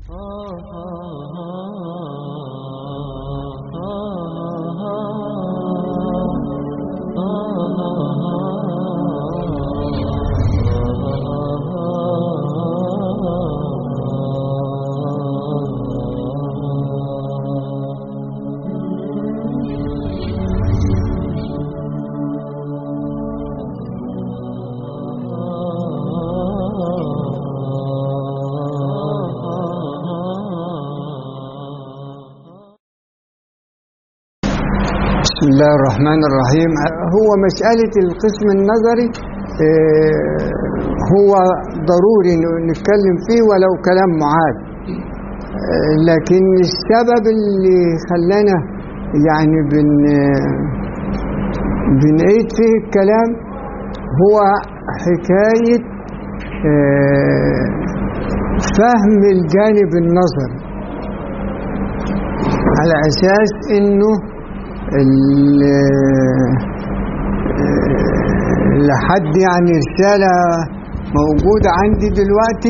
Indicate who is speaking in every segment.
Speaker 1: بسم الله الرحمن الرحيم هو مسألة القسم النظري آه، هو ضروري نتكلم فيه ولو كلام معاد آه، لكن السبب اللي خلانا يعني بن بنعيد فيه الكلام هو حكاية آه، فهم الجانب النظري على أساس إنه لحد يعني رسالة موجودة عندي دلوقتي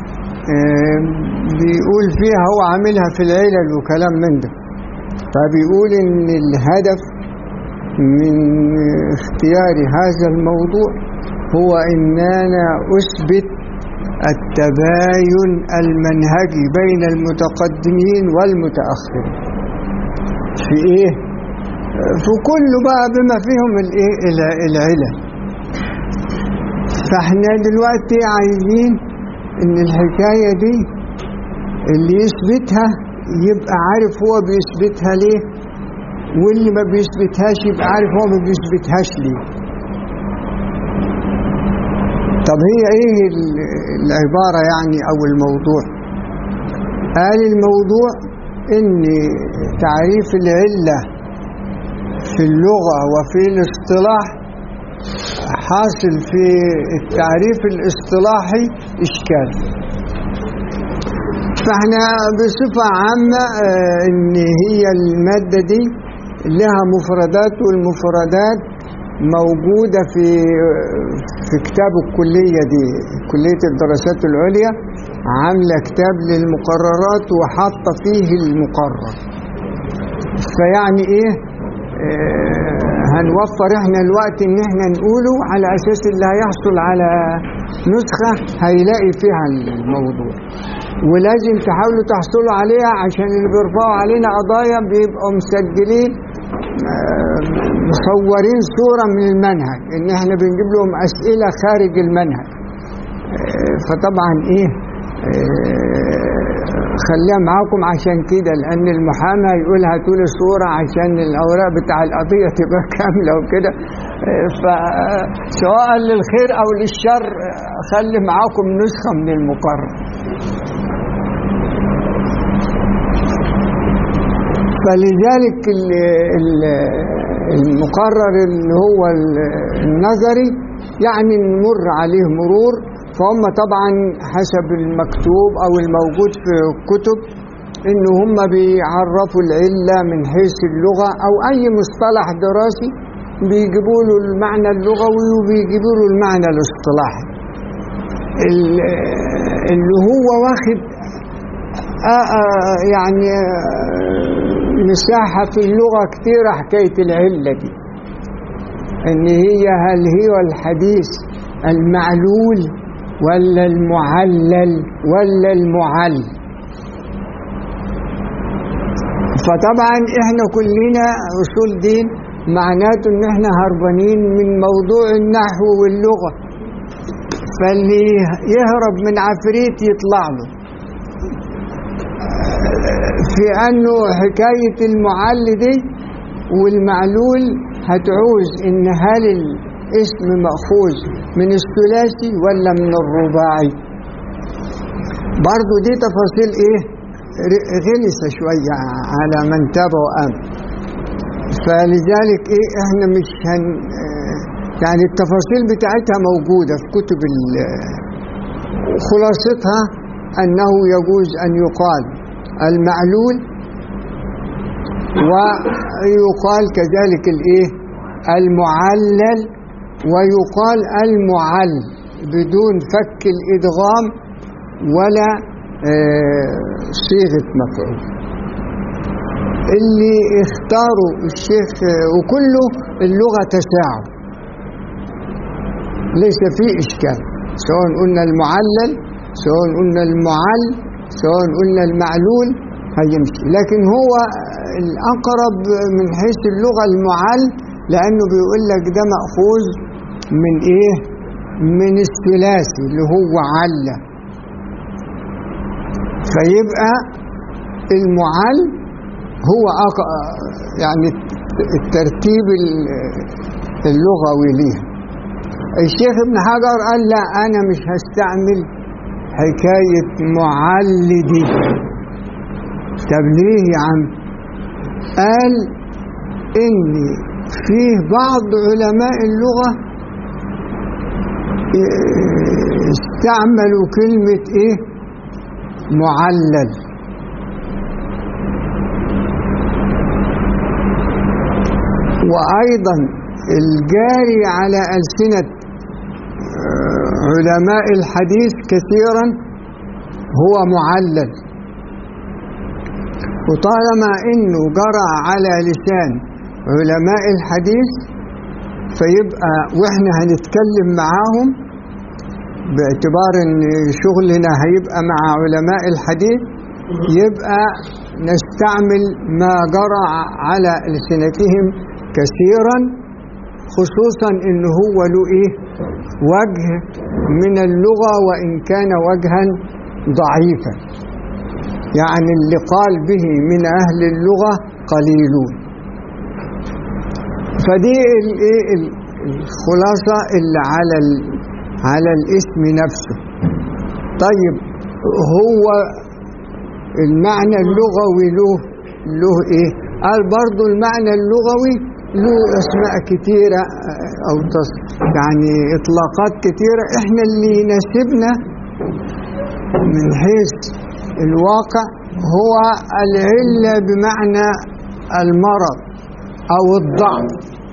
Speaker 1: بيقول فيها هو عاملها في العلل وكلام من ده فبيقول ان الهدف من اختيار هذا الموضوع هو ان انا اثبت التباين المنهجي بين المتقدمين والمتأخرين في ايه في كل بقى بما فيهم الايه العلل فاحنا دلوقتي عايزين ان الحكاية دي اللي يثبتها يبقى عارف هو بيثبتها ليه واللي ما بيثبتهاش يبقى عارف هو ما بيثبتهاش ليه طب هي ايه العبارة يعني او الموضوع قال الموضوع ان تعريف العله في اللغة وفي الاصطلاح حاصل في التعريف الاصطلاحي إشكال فاحنا بصفة عامة ان هي المادة دي لها مفردات والمفردات موجودة في في كتاب الكلية دي كلية الدراسات العليا عاملة كتاب للمقررات وحاطة فيه المقرر فيعني ايه هنوفر احنا الوقت ان احنا نقوله على اساس اللي هيحصل على نسخة هيلاقي فيها الموضوع ولازم تحاولوا تحصلوا عليها عشان اللي بيرفعوا علينا قضايا بيبقوا مسجلين مصورين صورة من المنهج ان احنا بنجيب لهم اسئلة خارج المنهج فطبعا ايه خليها معاكم عشان كده لان المحامي هيقول هاتوا لي صوره عشان الاوراق بتاع القضيه تبقى كامله وكده فسواء للخير او للشر خلي معاكم نسخه من المقرر فلذلك المقرر اللي هو النظري يعني نمر عليه مرور فهم طبعا حسب المكتوب او الموجود في الكتب ان هم بيعرفوا العله من حيث اللغه او اي مصطلح دراسي بيجيبوا له المعنى اللغوي وبيجيبوا له المعنى الاصطلاحي اللي هو واخد آآ آآ يعني مساحه في اللغه كتيره حكايه العله دي ان هي هل هي الحديث المعلول ولا المعلل ولا المعل فطبعا احنا كلنا اصول دين معناته ان احنا هربانين من موضوع النحو واللغة فاللي يهرب من عفريت يطلع له في انه حكاية المعل دي والمعلول هتعوز ان هل الاسم مأخوذ من الثلاثي ولا من الرباعي برضو دي تفاصيل ايه غلسة شوية على من تابع وآمن فلذلك ايه احنا مش هن يعني التفاصيل بتاعتها موجودة في كتب خلاصتها أنه يجوز أن يقال المعلول ويقال كذلك الايه المعلل ويقال المعل بدون فك الإدغام ولا آه، صيغة مفعول اللي اختاروا الشيخ آه، وكله اللغة تساعد ليس فيه إشكال سواء قلنا المعلل سواء قلنا المعل سواء قلنا المعلول هيمشي لكن هو الأقرب من حيث اللغة المعل لأنه بيقول لك ده مأخوذ من إيه؟ من الثلاثي اللي هو علّة فيبقى المعل هو أق- يعني الترتيب اللغوي ليه الشيخ ابن حجر قال لا أنا مش هستعمل حكاية معلدي طب ليه يا عم قال إن فيه بعض علماء اللغة استعملوا كلمة إيه معلل وأيضا الجاري على ألسنة آه، علماء الحديث كثيرا هو معلل وطالما انه جرى على لسان علماء الحديث فيبقى واحنا هنتكلم معاهم باعتبار ان شغلنا هيبقى مع علماء الحديث يبقى نستعمل ما جرى على ألسنتهم كثيرا خصوصا ان هو له ايه وجه من اللغة وان كان وجها ضعيفا يعني اللي قال به من اهل اللغة قليلون فدي الايه الخلاصة اللي على ال- على الاسم نفسه طيب هو المعنى اللغوي له له ايه قال برضو المعنى اللغوي له اسماء كتيرة او تص يعني اطلاقات كتيرة احنا اللي يناسبنا من حيث الواقع هو العلة بمعنى المرض او الضعف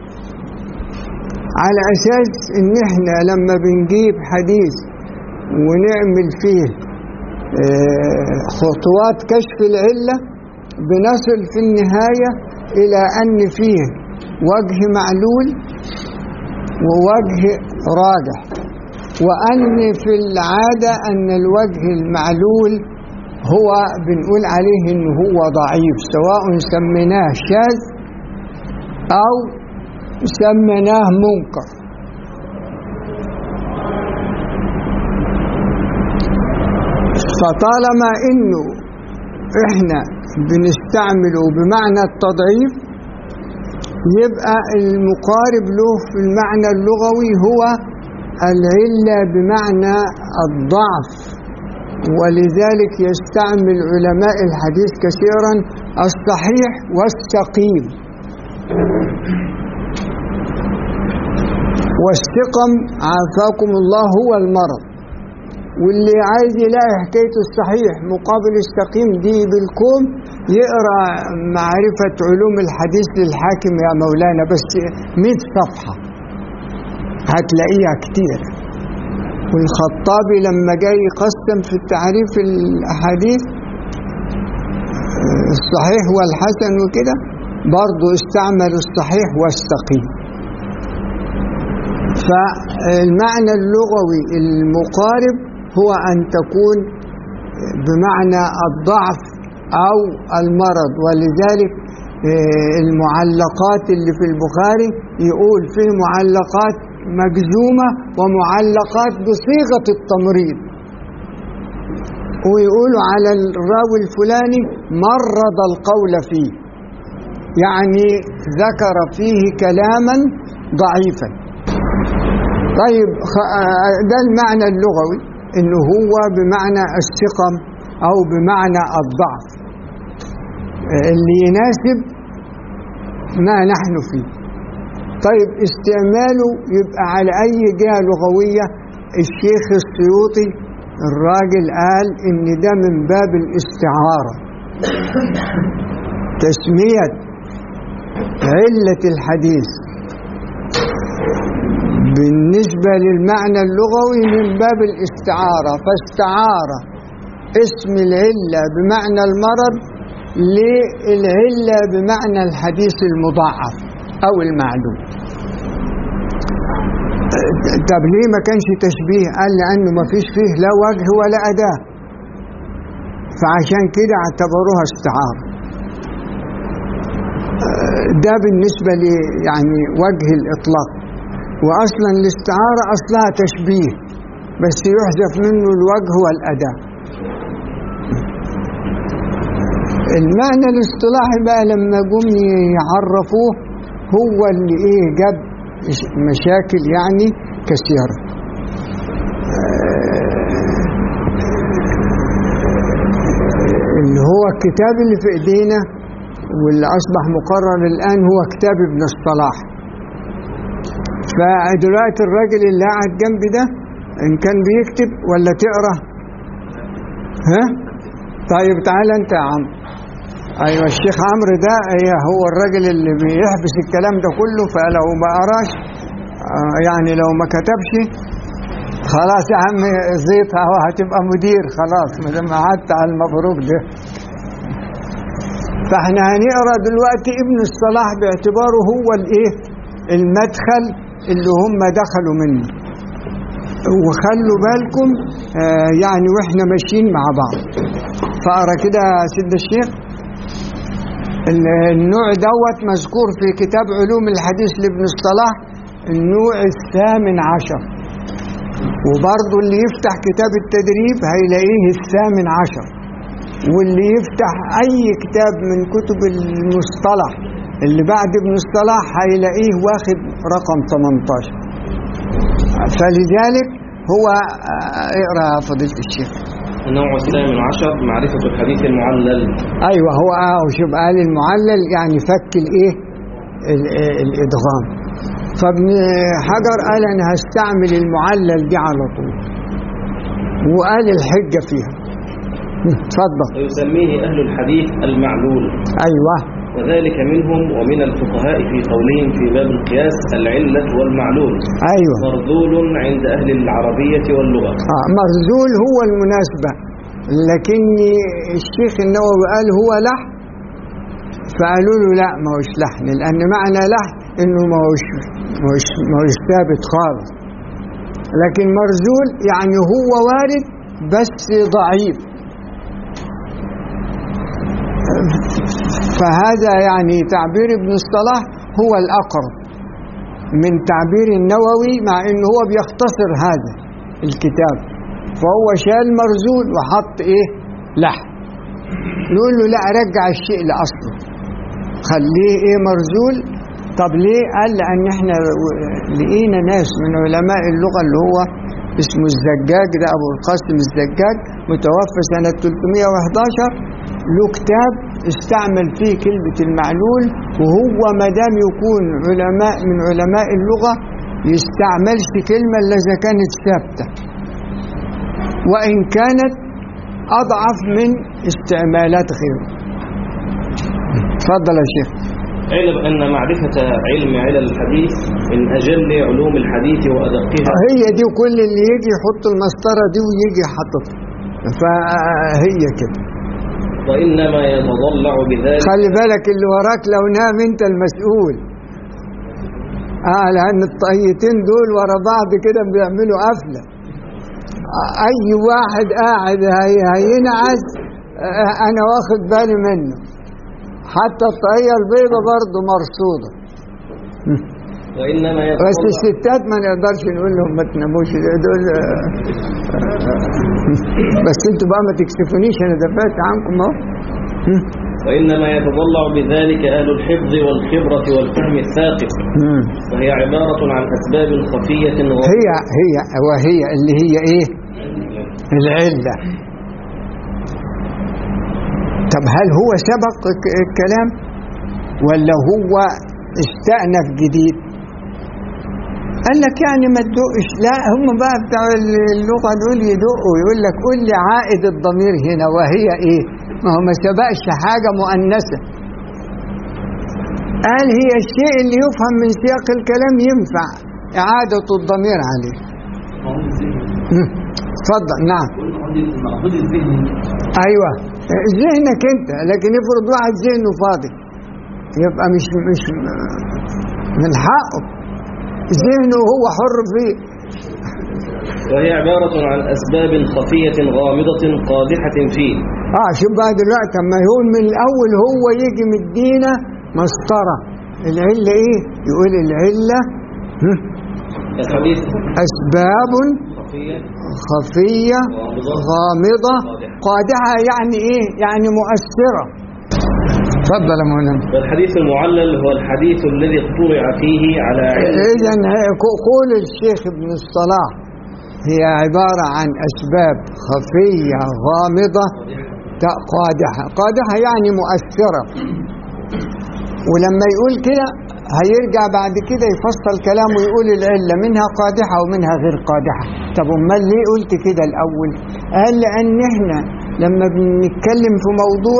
Speaker 1: على اساس ان احنا لما بنجيب حديث ونعمل فيه آه، خطوات كشف العلة بنصل في النهاية إلى أن فيه وجه معلول ووجه راجح وأن في العادة أن الوجه المعلول هو بنقول عليه إن هو ضعيف سواء سميناه شاذ أو سميناه منكر فطالما انه احنا بنستعمله بمعنى التضعيف يبقى المقارب له في المعنى اللغوي هو العلة بمعنى الضعف ولذلك يستعمل علماء الحديث كثيرا الصحيح والسقيم والسقم عافاكم الله هو المرض واللي عايز يلاقي حكاية الصحيح مقابل السقيم دي بالكوم يقرأ معرفة علوم الحديث للحاكم يا مولانا بس 100 صفحة هتلاقيها كتير والخطابي لما جاي يقسم في التعريف الأحاديث آه، الصحيح والحسن وكده برضه استعمل الصحيح والسقيم فالمعنى اللغوي المقارب هو أن تكون بمعنى الضعف أو المرض ولذلك آه، المعلقات اللي في البخاري يقول فيه معلقات مجزومة ومعلقات بصيغة التمريض ويقولوا على الراوي الفلاني مرض القول فيه يعني ذكر فيه كلاما ضعيفا طيب خ- آه، ده المعنى اللغوي انه هو بمعنى السقم او بمعنى الضعف آه، اللي يناسب ما نحن فيه طيب استعماله يبقى على اي جهه لغويه الشيخ السيوطي الراجل قال ان ده من باب الاستعاره تسميه عله الحديث بالنسبة للمعنى اللغوي من باب الاستعارة فاستعار اسم العلة بمعنى المرض للعلة بمعنى الحديث المضاعف أو المعلوم طب ليه ما كانش تشبيه قال لأنه ما فيش فيه لا وجه ولا أداة فعشان كده اعتبروها استعارة ده بالنسبة لي يعني وجه الإطلاق وأصلا الاستعارة أصلها تشبيه بس يحذف منه الوجه والأداة المعنى الاصطلاحي بقى لما جم يعرفوه هو اللي ايه جاب مشاكل يعني كثيرة اللي هو الكتاب اللي في ايدينا واللي اصبح مقرر الان هو كتاب ابن الصلاح فدلوقتي الراجل اللي قاعد جنبي ده ان كان بيكتب ولا تقرا ها طيب تعالى انت يا عم ايوه الشيخ عمرو ده هي هو الراجل اللي بيحبس الكلام ده كله فلو ما قراش آه يعني لو ما كتبش خلاص يا عم زيطها وهتبقى مدير خلاص ما دام قعدت على المبروك ده فاحنا هنقرا دلوقتي ابن الصلاح باعتباره هو الايه المدخل اللي هم دخلوا منه وخلوا بالكم آه يعني واحنا ماشيين مع بعض فاقرا كده يا سيد الشيخ النوع دوت مذكور في كتاب علوم الحديث لابن الصلاح النوع الثامن عشر وبرضه اللي يفتح كتاب التدريب هيلاقيه الثامن عشر واللي يفتح أي كتاب من كتب المصطلح اللي بعد ابن الصلاح هيلاقيه واخد رقم 18 فلذلك هو اقرا يا فضيلة الشيخ
Speaker 2: النوع الثامن عشر معرفة الحديث المعلل
Speaker 1: ايوه هو اه شوف قال المعلل يعني فك الايه الادغام فابن حجر قال انا هستعمل المعلل دي على طول وقال الحجه فيها اتفضل
Speaker 2: ويسميه أهل الحديث المعلول
Speaker 1: ايوه
Speaker 2: وذلك منهم ومن الفقهاء في قولهم في باب القياس العلة والمعلول
Speaker 1: ايوه
Speaker 2: مرذول عند أهل العربية واللغة
Speaker 1: آه مرذول هو المناسبة لكن الشيخ النووي قال هو لحن فقالوا له لا ما هوش لحن لأن معنى لحن إنه ما هوش ما هوش ما هوش ثابت خالص لكن مرذول يعني هو وارد بس ضعيف فهذا يعني تعبير ابن الصلاح هو الأقرب من تعبير النووي مع انه هو بيختصر هذا الكتاب فهو شال مرزول وحط ايه لحن نقول له لا رجع الشيء لاصله خليه ايه مرزول طب ليه قال لان احنا لقينا ناس من علماء اللغه اللي هو اسمه الزجاج ده ابو القاسم الزجاج متوفى سنه 311 له كتاب استعمل فيه كلمة المعلول وهو ما دام يكون علماء من علماء اللغة يستعملش كلمة إلا إذا كانت ثابتة وإن كانت أضعف من استعمالات غيره تفضل يا شيخ
Speaker 2: اعلم أن معرفة علم علل الحديث من أجل علوم الحديث وأدقها
Speaker 1: هي دي كل اللي يجي يحط المسطرة دي ويجي حاططها فهي كده
Speaker 2: وإنما يتضلع بذلك
Speaker 1: خلي بالك اللي وراك لو نام انت المسؤول اه لان الطيتين دول ورا بعض كده بيعملوا قفله آه اي واحد قاعد هي هينعس آه انا واخد بالي منه حتى الطاقيه البيضة برضه مرصوده
Speaker 2: وإنما
Speaker 1: بس
Speaker 2: يتضلع
Speaker 1: الستات ما نقدرش نقول لهم ما تناموش دول آه، بس انتوا بقى ما تكسفونيش انا دفعت عنكم اهو
Speaker 2: وإنما يتضلع بذلك أهل الحفظ والخبرة والفهم الثاقب وهي عبارة عن أسباب خفية غير
Speaker 1: هي هي وهي اللي هي ايه العلة طب هل هو سبق الك- الكلام ولا هو استأنف جديد قال لك يعني ما تدقش لا هم بقى بتاع اللغة دول يدقوا يقول لك قول لي عائد الضمير هنا وهي ايه ما هو ما سبقش حاجة مؤنثة قال هي الشيء اللي يفهم من سياق الكلام ينفع إعادة الضمير عليه اتفضل نعم
Speaker 2: المقصود الذهني
Speaker 1: ايوه ذهنك انت لكن افرض واحد ذهنه فاضي يبقى مش مش من حقه ذهنه هو حر فيه
Speaker 2: وهي عبارة عن أسباب خفية غامضة قادحة فيه
Speaker 1: اه شوف بقى دلوقتي اما يقول من الاول هو يجي مدينا مسطره العله ايه؟ يقول العله هم،
Speaker 2: الحديث
Speaker 1: اسباب
Speaker 2: خفية
Speaker 1: خفيه غامضه قادحه يعني ايه؟ يعني مؤثره تفضل يا مولانا
Speaker 2: والحديث المعلل هو الحديث الذي اخترع فيه على علم
Speaker 1: إذا قول الشيخ ابن الصلاح هي عبارة عن أسباب خفية غامضة ت- قادحة قادحة يعني مؤثرة ولما يقول كده هيرجع بعد كده يفصل كلامه ويقول العلة منها قادحة ومنها غير قادحة طب امال ليه قلت كده الأول قال لأن احنا لما بنتكلم في موضوع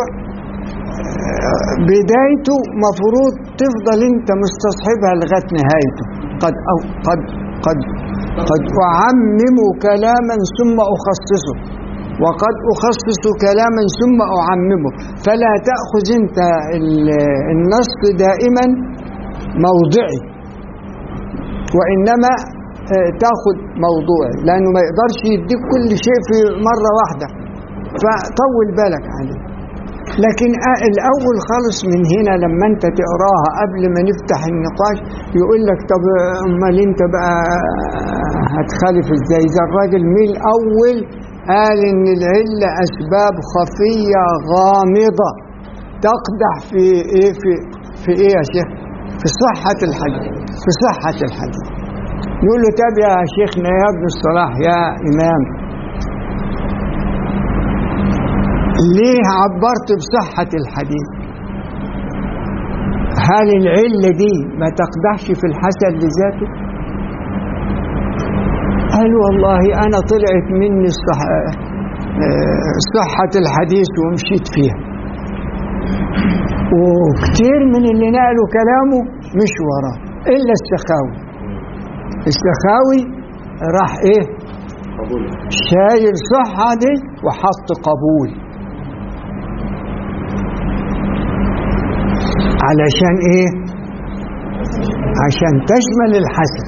Speaker 1: بدايته مفروض تفضل انت مستصحبها لغايه نهايته قد أو قد قد قد اعمم كلاما ثم اخصصه وقد اخصص كلاما ثم اعممه فلا تاخذ انت ال- النص دائما موضعي وانما آه، تاخذ موضوعي لانه ما يقدرش يديك كل شيء في مره واحده فطول بالك عليه لكن آه الأول خالص من هنا لما أنت تقراها قبل ما نفتح النقاش يقول لك طب أمال أنت بقى هتخالف إزاي إذا الراجل من الأول قال إن العلة أسباب خفية غامضة تقدح في إيه في في إيه يا شيخ؟ في صحة الحديث في صحة الحديث نقول له طب يا شيخنا يا ابن الصلاح يا إمام ليه عبرت بصحة الحديث هل العلة دي ما تقدحش في الحسن لذاته قال والله أنا طلعت مني الصح... آه، صحة الحديث ومشيت فيها وكتير من اللي نقلوا كلامه مش وراه إلا السخاوي السخاوي راح إيه
Speaker 2: قبول
Speaker 1: شايل صحة دي وحط قبول علشان ايه عشان تشمل الحسن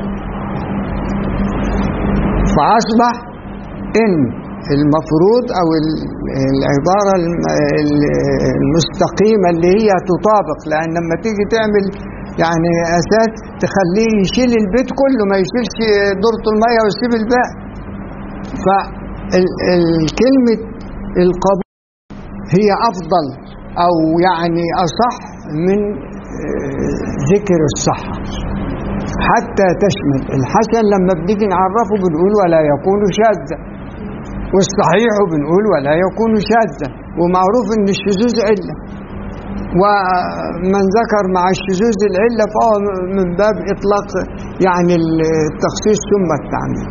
Speaker 1: فأصبح إن المفروض أو ال- العبارة الم- ال- المستقيمة اللي هي تطابق لأن لما تيجي تعمل يعني أساس تخليه يشيل البيت كله ما يشيلش دورة المية ويسيب الباقي فالكلمة القبول هي أفضل أو يعني أصح من آه، ذكر الصحة حتى تشمل الحسن لما بنيجي نعرفه بنقول ولا يكون شاذا والصحيح بنقول ولا يكون شاذا ومعروف ان الشذوذ عله ومن ذكر مع الشذوذ العله فهو من باب اطلاق يعني التخصيص ثم التعميم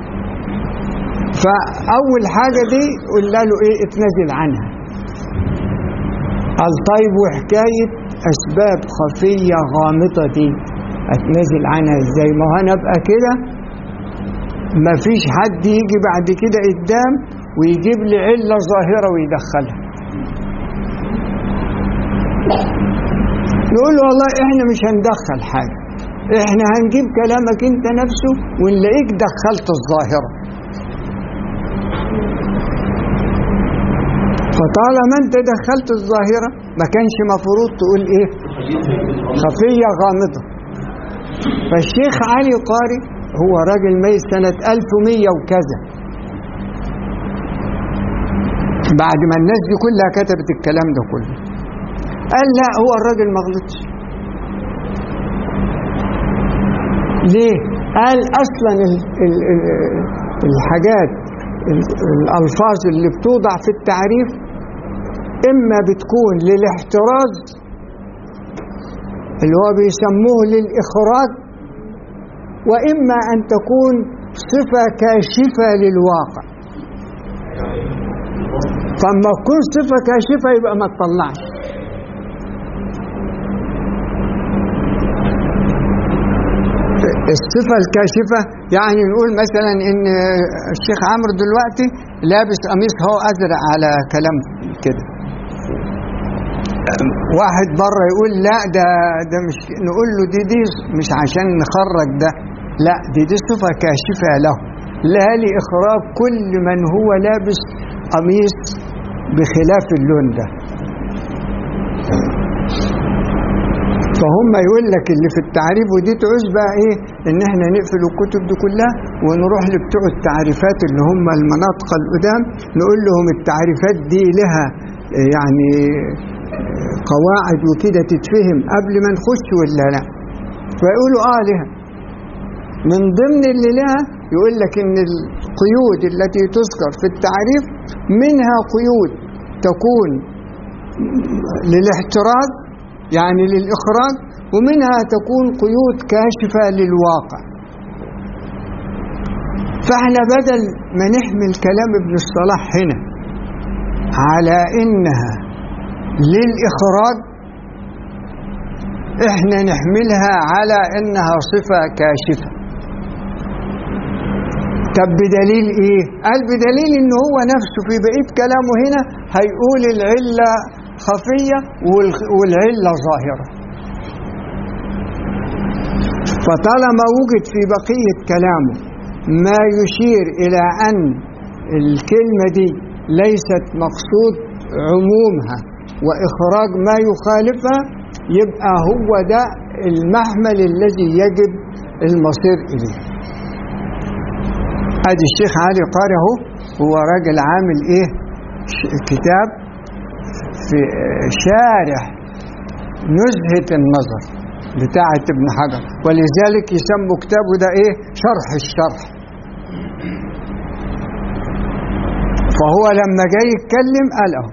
Speaker 1: فاول حاجه دي قلنا له ايه اتنزل عنها قال طيب وحكايه اسباب خفيه غامضه دي اتنزل عنها ازاي ما هو انا ابقى كده ما فيش حد يجي بعد كده قدام ويجيب لي عله ظاهره ويدخلها نقول له والله احنا مش هندخل حاجه احنا هنجيب كلامك انت نفسه ونلاقيك دخلت الظاهره فطالما انت دخلت الظاهره ما كانش مفروض تقول ايه خفيه غامضه فالشيخ علي قاري هو راجل ميت سنة 1100 وكذا بعد ما الناس دي كلها كتبت الكلام ده كله قال لا هو الراجل ما غلطش ليه؟ قال اصلا ال- ال- ال- الحاجات ال- الالفاظ اللي بتوضع في التعريف اما بتكون للاحتراز اللي هو بيسموه للاخراج واما ان تكون صفه كاشفه للواقع فاما تكون صفه كاشفه يبقى ما تطلعش الصفة الكاشفة يعني نقول مثلا ان الشيخ عمرو دلوقتي لابس قميص هو ازرق على كلام كده واحد بره يقول لا ده ده مش نقول له دي دي مش عشان نخرج ده لا دي دي صفة كاشفة له لا لإخراج كل من هو لابس قميص بخلاف اللون ده فهم يقول لك اللي في التعريف ودي تعوز بقى ايه ان احنا نقفل الكتب دي كلها ونروح لبتوع التعريفات اللي هم المناطق القدام نقول لهم التعريفات دي لها يعني قواعد وكده تتفهم قبل ما نخش ولا لا فيقولوا اه لها من ضمن اللي لها يقول لك ان القيود التي تذكر في التعريف منها قيود تكون للاحتراز يعني للإخراج ومنها تكون قيود كاشفة للواقع فاحنا بدل ما نحمل كلام ابن الصلاح هنا على انها للإخراج احنا نحملها على انها صفة كاشفة طب بدليل ايه قال بدليل ان هو نفسه في بقية كلامه هنا هيقول العلة خفية والعلة ظاهرة فطالما وجد في بقية كلامه ما يشير إلى أن الكلمة دي ليست مقصود عمومها وإخراج ما يخالفها يبقى هو ده المحمل الذي يجب المصير إليه ادي الشيخ علي قاري اهو هو راجل عامل ايه كتاب في شارح نزهة النظر بتاعة ابن حجر ولذلك يسموا كتابه ده ايه شرح الشرح فهو لما جاي يتكلم قال اهو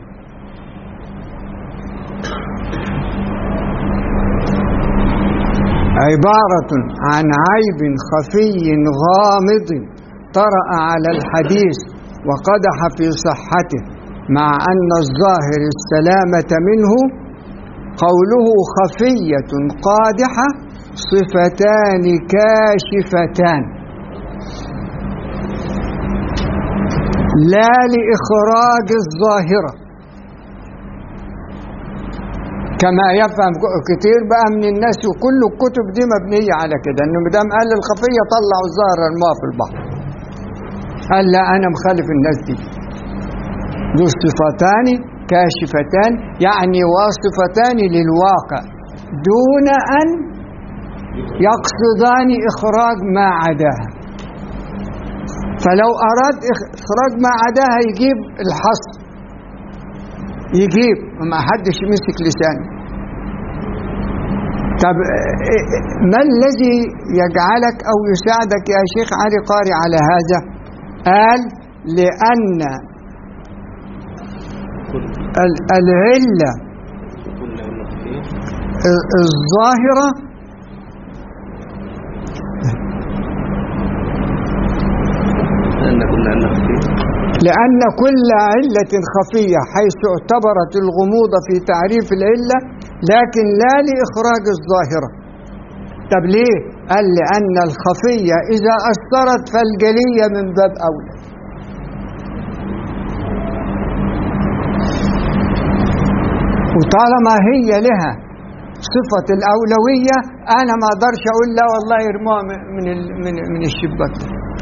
Speaker 1: عبارة عن عيب خفي غامض طرأ على الحديث وقدح في صحته مع أن الظاهر السلامة منه قوله خفية قادحة صفتان كاشفتان لا لإخراج الظاهرة كما يفهم كتير بقى من الناس وكل الكتب دي مبنية على كده انه مدام قال الخفية طلعوا الظاهر الماء في البحر قال لا انا مخالف الناس دي ذو صفتان كاشفتان يعني واصفتان للواقع دون أن يقصدان إخراج ما عداها فلو أراد إخراج ما عداها يجيب الحصر يجيب ما حدش يمسك لسانه طب ما الذي يجعلك أو يساعدك يا شيخ علي قاري على هذا قال لأن العلة الظاهرة لأن كل علة خفية حيث اعتبرت الغموض في تعريف العلة لكن لا لإخراج الظاهرة طب ليه؟ قال لأن الخفية إذا أثرت فالجلية من باب أولى وطالما هي لها صفة الأولوية أنا ما أقدرش أقول لا والله يرموها من من من الشباك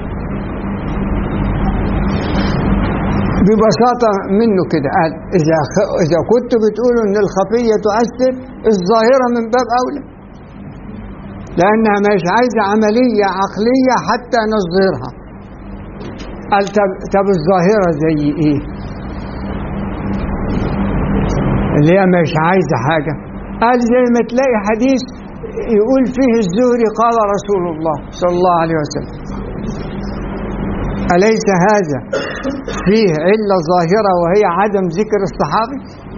Speaker 1: ببساطة منه كده قال إذا إذا كنت بتقولوا إن الخفية تؤثر الظاهرة من باب أولى لأنها مش عايزة عملية عقلية حتى نصدرها قال طب, طب الظاهرة زي إيه؟ اللي هي مش عايزة حاجة قال زي ما تلاقي حديث يقول فيه الزهري قال رسول الله صلى الله عليه وسلم أليس هذا فيه علة ظاهرة وهي عدم ذكر الصحابي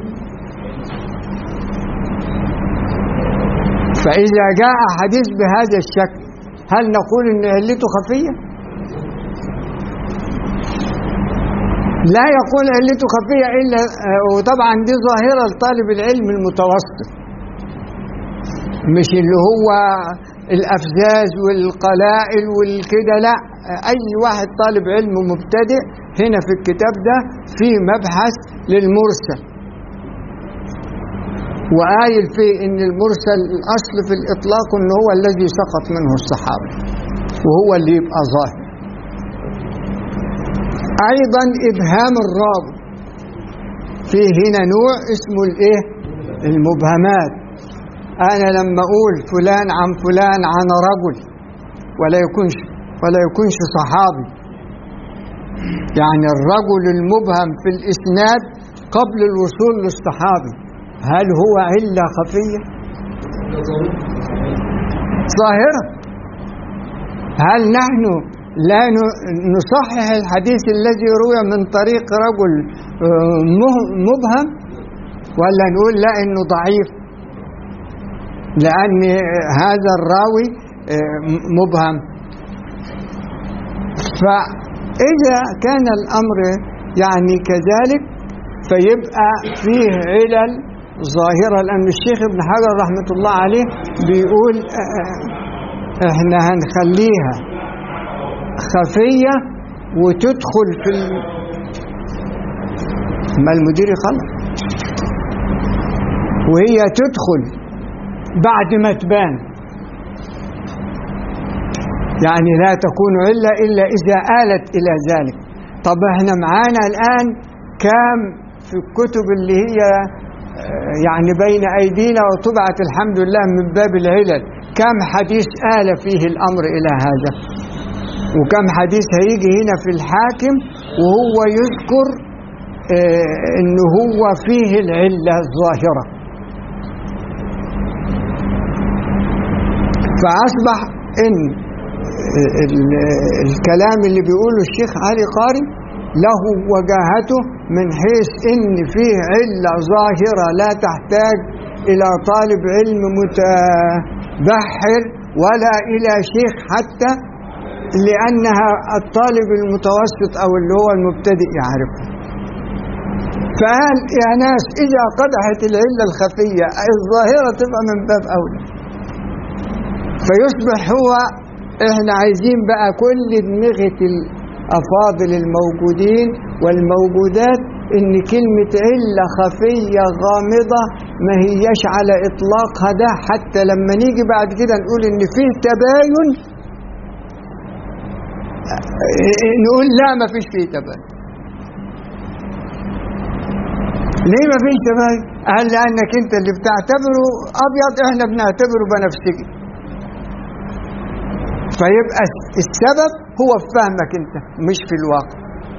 Speaker 1: فإذا جاء حديث بهذا الشكل هل نقول إن علته خفية؟ لا يقول علته خفية إلا وطبعا دي ظاهرة لطالب العلم المتوسط مش اللي هو الأفزاز والقلائل والكده لا أي واحد طالب علم مبتدئ هنا في الكتاب ده في مبحث للمرسل وقايل فيه ان المرسل الاصل في الاطلاق ان هو الذي سقط منه الصحابه وهو اللي يبقى ظاهر ايضا ابهام الراوي في هنا نوع اسمه الايه المبهمات انا لما اقول فلان عن فلان عن رجل ولا يكونش ولا يكونش صحابي يعني الرجل المبهم في الاسناد قبل الوصول للصحابي هل هو علة خفية ظاهرة هل نحن لا نصحح الحديث الذي روي من طريق رجل مبهم ولا نقول لا انه ضعيف لان هذا الراوي مبهم فاذا كان الامر يعني كذلك فيبقى فيه علل ظاهرة لأن الشيخ ابن حجر رحمة الله عليه بيقول احنا هنخليها خفية وتدخل في ال... ما المدير يخلص وهي تدخل بعد ما تبان يعني لا تكون علة إلا إذا آلت إلى ذلك طب احنا معانا الآن كام في الكتب اللي هي يعني بين أيدينا وطبعت الحمد لله من باب العلل كم حديث آل فيه الأمر إلى هذا وكم حديث هيجي هنا في الحاكم وهو يذكر أنه هو فيه العلة الظاهرة فأصبح إن الكلام اللي بيقوله الشيخ علي قاري له وجاهته من حيث ان فيه علة ظاهرة لا تحتاج الى طالب علم متبحر ولا الى شيخ حتى لانها الطالب المتوسط او اللي هو المبتدئ يعرفها فقال يا ناس اذا قدحت العلة الخفية الظاهرة تبقى من باب اولى فيصبح هو احنا عايزين بقى كل دماغة الافاضل الموجودين والموجودات ان كلمة علة خفية غامضة ما هيش على اطلاقها ده حتى لما نيجي بعد كده نقول ان فيه تباين نقول لا ما فيش فيه تباين ليه ما فيش تباين قال لانك انت اللي بتعتبره ابيض احنا بنعتبره بنفسجي فيبقى السبب هو في فهمك انت مش في الواقع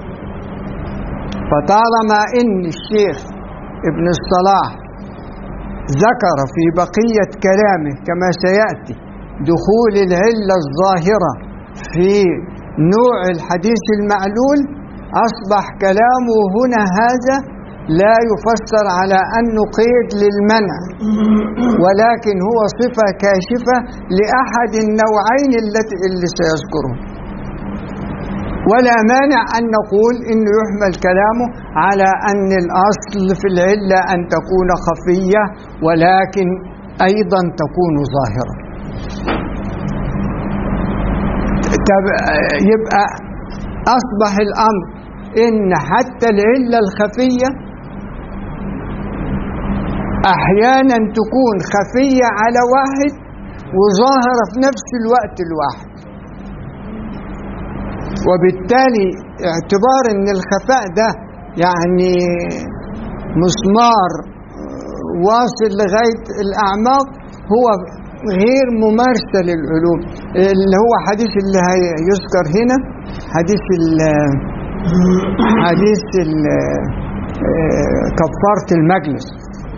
Speaker 1: فطالما ان الشيخ ابن الصلاح ذكر في بقية كلامه كما سيأتي دخول العلة الظاهرة في نوع الحديث المعلول أصبح كلامه هنا هذا لا يفسر على أنه قيد للمنع ولكن هو صفة كاشفة لأحد النوعين التي اللي سيذكره ولا مانع أن نقول إنه يحمل كلامه على أن الأصل في العلة أن تكون خفية ولكن أيضا تكون ظاهرة يبقى أصبح الأمر إن حتى العلة الخفية أحيانا تكون خفية على واحد وظاهرة في نفس الوقت الواحد وبالتالي اعتبار ان الخفاء ده يعني مسمار واصل لغاية الأعماق هو غير ممارسة للعلوم اللي هو حديث اللي يذكر هنا حديث ال حديث ال كفارة المجلس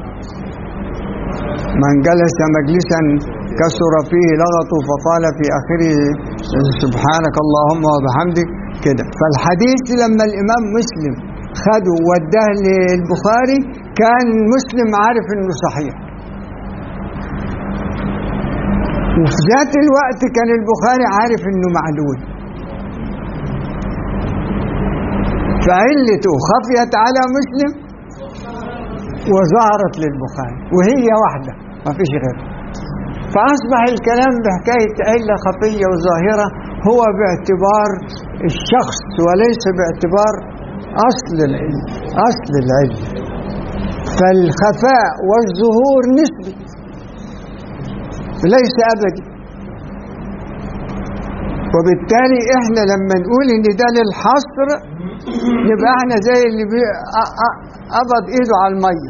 Speaker 1: من جلس مجلسا كسر فيه لغط فقال في آخره سبحانك اللهم وبحمدك كده فالحديث لما الإمام مسلم خده ووداه للبخاري كان مسلم عارف انه صحيح وفي ذات الوقت كان البخاري عارف انه معلول فعلته خفيت على مسلم وظهرت للبخاري وهي واحدة ما فيش غيرها فأصبح الكلام بحكاية علة خفية وظاهرة هو باعتبار الشخص وليس باعتبار أصل العلم أصل العلم فالخفاء والظهور نسبي ليس أبدي وبالتالي احنا لما نقول ان ده للحصر يبقى احنا زي اللي بي... أ- أ- قبض ايده على الميه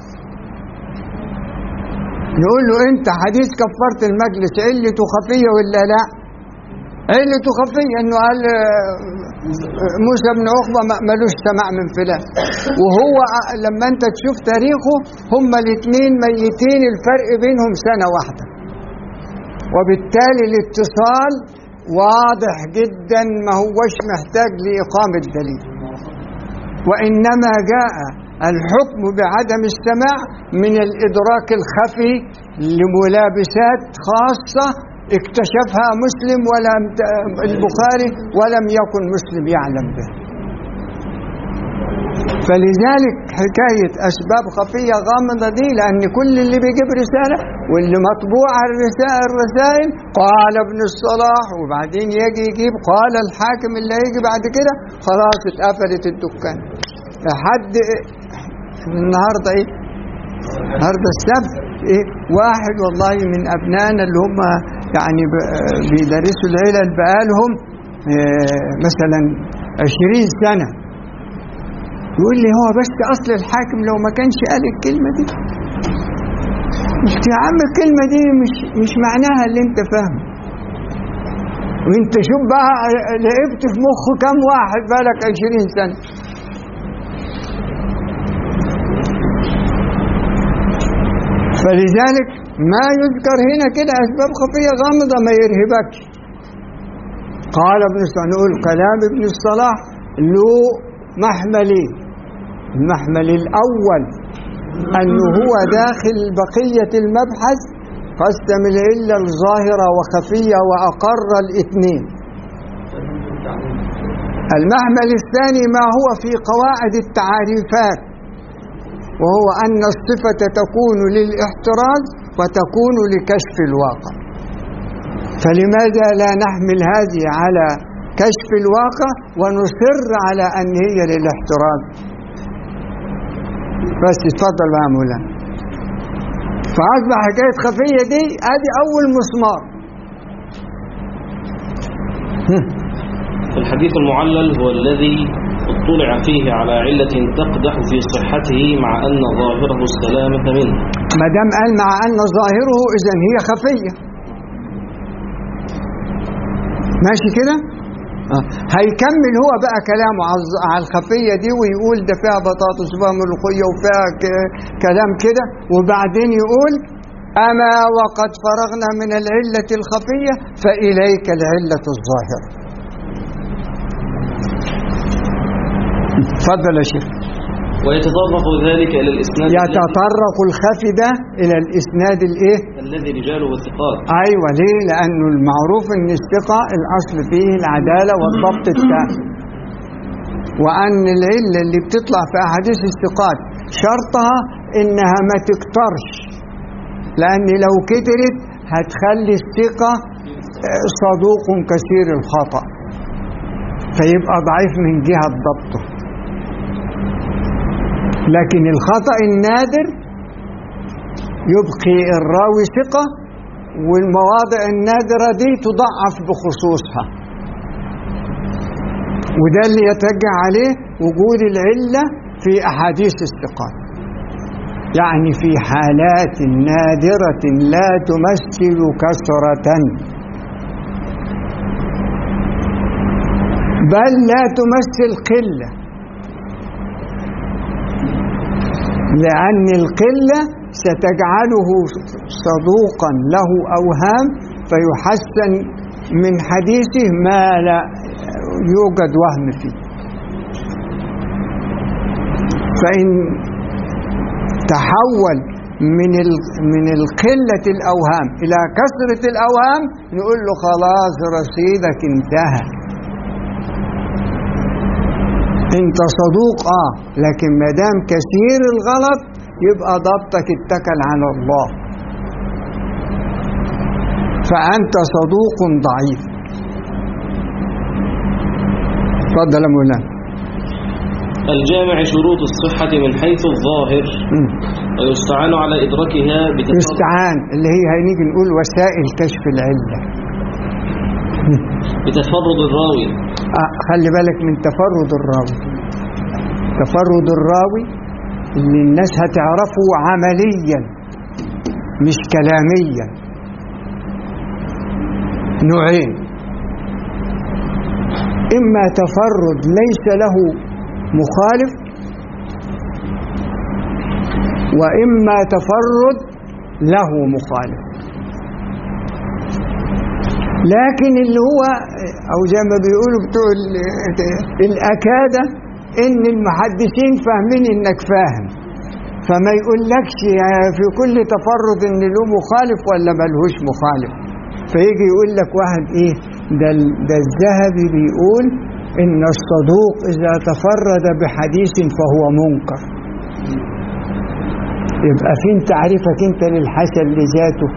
Speaker 1: نقول له انت حديث كفاره المجلس علته خفيه ولا لا علته خفيه انه قال آه، موسى بن عقبه ما- ملوش سماع من فلان وهو آه، لما انت تشوف تاريخه هما الاثنين ميتين الفرق بينهم سنه واحده وبالتالي الاتصال واضح جدا ما هوش محتاج لإقامة دليل وإنما جاء الحكم بعدم السماع من الإدراك الخفي لملابسات خاصة اكتشفها مسلم ولم ت- البخاري ولم يكن مسلم يعلم به فلذلك حكاية أسباب خفية غامضة دي لأن كل اللي بيجيب رسالة واللي مطبوع على الرسائل, الرسائل قال ابن الصلاح وبعدين يجي يجيب قال الحاكم اللي هيجي بعد كده خلاص اتقفلت الدكان لحد النهارده ايه؟ النهارده السبت ايه؟ واحد والله من ابنائنا اللي هم يعني ب- بيدرسوا العلل بقالهم آه، مثلا 20 سنه يقول لي هو بس اصل الحاكم لو ما كانش قال الكلمه دي قلت يا عم الكلمه دي مش مش معناها اللي انت فاهمه وانت شوف بقى لعبت في مخه كم واحد بالك 20 سنه فلذلك ما يذكر هنا كده اسباب خفيه غامضه ما يرهبكش قال ابن الصلاح نقول كلام ابن الصلاح له محملين المحمل الأول أنه هو داخل بقية المبحث قسم العلة الظاهرة وخفية وأقر الاثنين المحمل الثاني ما هو في قواعد التعاريفات وهو أن الصفة تكون للاحتراز وتكون لكشف الواقع فلماذا لا نحمل هذه على كشف الواقع ونصر على أن هي للاحتراز بس اتفضل بقى يا مولانا فأصبح حكاية خفية دي ادي أول مسمار
Speaker 2: الحديث المعلل هو الذي اطلع فيه على علة تقدح في صحته مع أن ظاهره السلامة منه
Speaker 1: ما دام قال مع أن ظاهره إذا هي خفية ماشي كده؟ آه. هيكمل هو بقى كلامه على الز- على الخفية دي ويقول ده فيها بطاطس وفيها ملوخية وفيها ك- كلام كده وبعدين يقول أما وقد فرغنا من العلة الخفية فإليك العلة الظاهرة تفضل يا شيخ
Speaker 2: ويتطرق ذلك إلى الإسناد الذي-
Speaker 1: يتطرق الخفي ده إلى الإسناد الإيه؟
Speaker 2: الذي رجاله ثقات
Speaker 1: ايوه ليه؟ لانه المعروف ان الثقه الاصل فيه العداله والضبط التام. وان العله اللي بتطلع في احاديث الثقات شرطها انها ما تكترش. لان لو كترت هتخلي الثقه آه، صدوق كثير الخطا. فيبقى ضعيف من جهه ضبطه. لكن الخطا النادر يبقي الراوي ثقة والمواضع النادرة دي تضعف بخصوصها وده اللي يترجع عليه وجود العلة في أحاديث الثقات يعني في حالات نادرة لا تمثل كثرة بل لا تمثل قلة لأن القلة ستجعله صدوقا له أوهام فيحسن من حديثه ما لا يوجد وهم فيه فإن تحول من ال- من القلة الأوهام إلى كثرة الأوهام نقول له خلاص رصيدك انتهى انت صدوق اه لكن ما دام كثير الغلط يبقى ضبطك اتكل على الله فأنت صدوق ضعيف تفضل يا مولانا
Speaker 2: الجامع شروط الصحة من حيث الظاهر
Speaker 1: مم.
Speaker 2: ويستعان على إدراكها بتفرد
Speaker 1: يستعان اللي هي هنيجي نقول وسائل كشف العلة
Speaker 2: بتفرد الراوي
Speaker 1: آه خلي بالك من تفرد الراوي تفرد الراوي اللي الناس هتعرفه عمليا مش كلاميا نوعين إما تفرد ليس له مخالف وإما تفرد له مخالف لكن اللي هو او زي ما بيقولوا بتوع ال- الاكاده ان المحدثين فاهمين انك فاهم فما يقولكش في كل تفرد ان له مخالف ولا ملهوش مخالف فيجي يقول لك واحد ايه ده ال- ده الذهبي بيقول ان الصدوق اذا تفرد بحديث فهو منكر يبقى فين تعريفك انت للحسن لذاته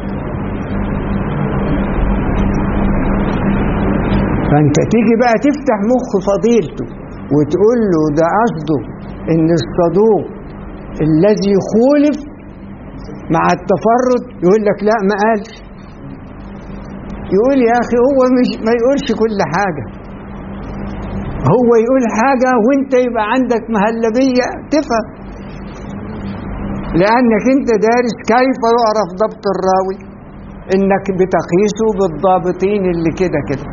Speaker 1: فانت تيجي بقى تفتح مخ فضيلته وتقول له ده قصده ان الصدوق الذي خولف مع التفرد يقول لك لا ما قالش يقول يا اخي هو مش ما يقولش كل حاجه هو يقول حاجه وانت يبقى عندك مهلبيه تفهم لانك انت دارس كيف يعرف ضبط الراوي انك بتقيسه بالضابطين اللي كده كده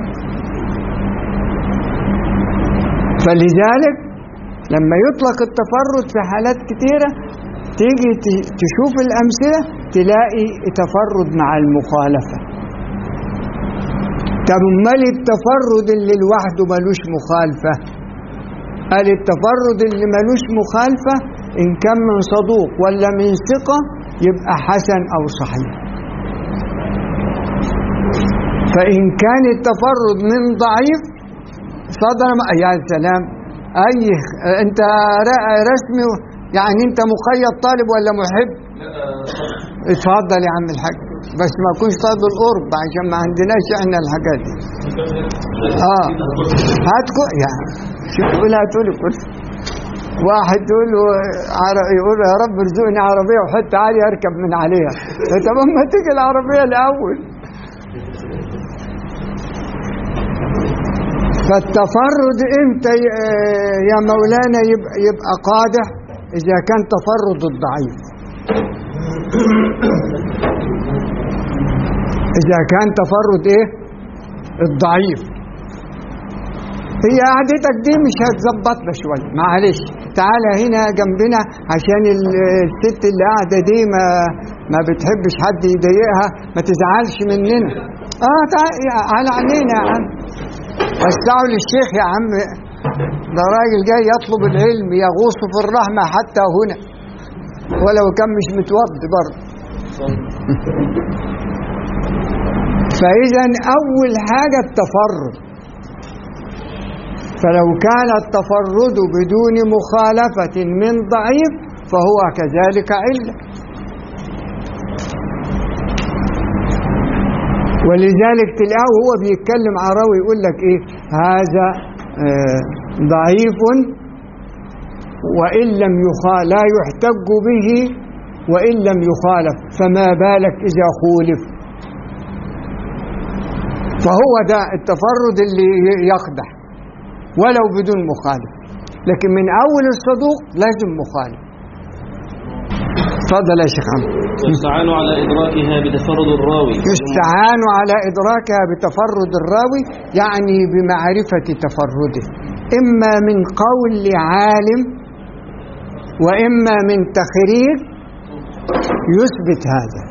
Speaker 1: فلذلك لما يطلق التفرد في حالات كتيرة تيجي ت- تشوف الأمثلة تلاقي تفرد مع المخالفة طب امال التفرد اللي لوحده ملوش مخالفة قال التفرد اللي ملوش مخالفة إن كان من صدوق ولا من ثقة يبقى حسن أو صحيح فإن كان التفرد من ضعيف صدر م- يا سلام اي انت ر- رسمي يعني انت مقيد طالب ولا محب اتفضل يا عم الحاج بس ما يكونش صاد القرب عشان ما عندناش احنا الحاجات دي اه هات كو يا شوف قول هاتوا لي كرسي واحد يقول له عر- يقول له يا رب ارزقني عربيه وحته عاليه اركب من عليها طب ما تيجي العربيه الاول فالتفرد امتى ي- آه يا مولانا يبقى, يبقى قادح اذا كان تفرد الضعيف اذا كان تفرد ايه الضعيف هي قعدتك دي مش هتظبطنا شويه معلش تعالى هنا جنبنا عشان ال- الست اللي قاعده دي ما ما بتحبش حد يضايقها ما تزعلش مننا اه تعال على عينينا يا عم وسعوا للشيخ يا عم ده راجل جاي يطلب العلم يغوص في الرحمة حتى هنا ولو كان مش متوضي برضه فإذا أول حاجة التفرد فلو كان التفرد بدون مخالفة من ضعيف فهو كذلك علة ولذلك تلاقيه هو بيتكلم عراوي يقول لك ايه هذا آه ضعيف وان لم يخال لا يحتج به وان لم يخالف فما بالك اذا خولف فهو ده التفرد اللي يقدح ولو بدون مخالف لكن من اول الصدوق لازم مخالف تفضل يا شيخ عمرو
Speaker 2: ويستعان على إدراكها بتفرد الراوي
Speaker 1: يستعان على إدراكها بتفرد الراوي يعني بمعرفة تفرده إما من قول عالم وإما من تخريج يثبت هذا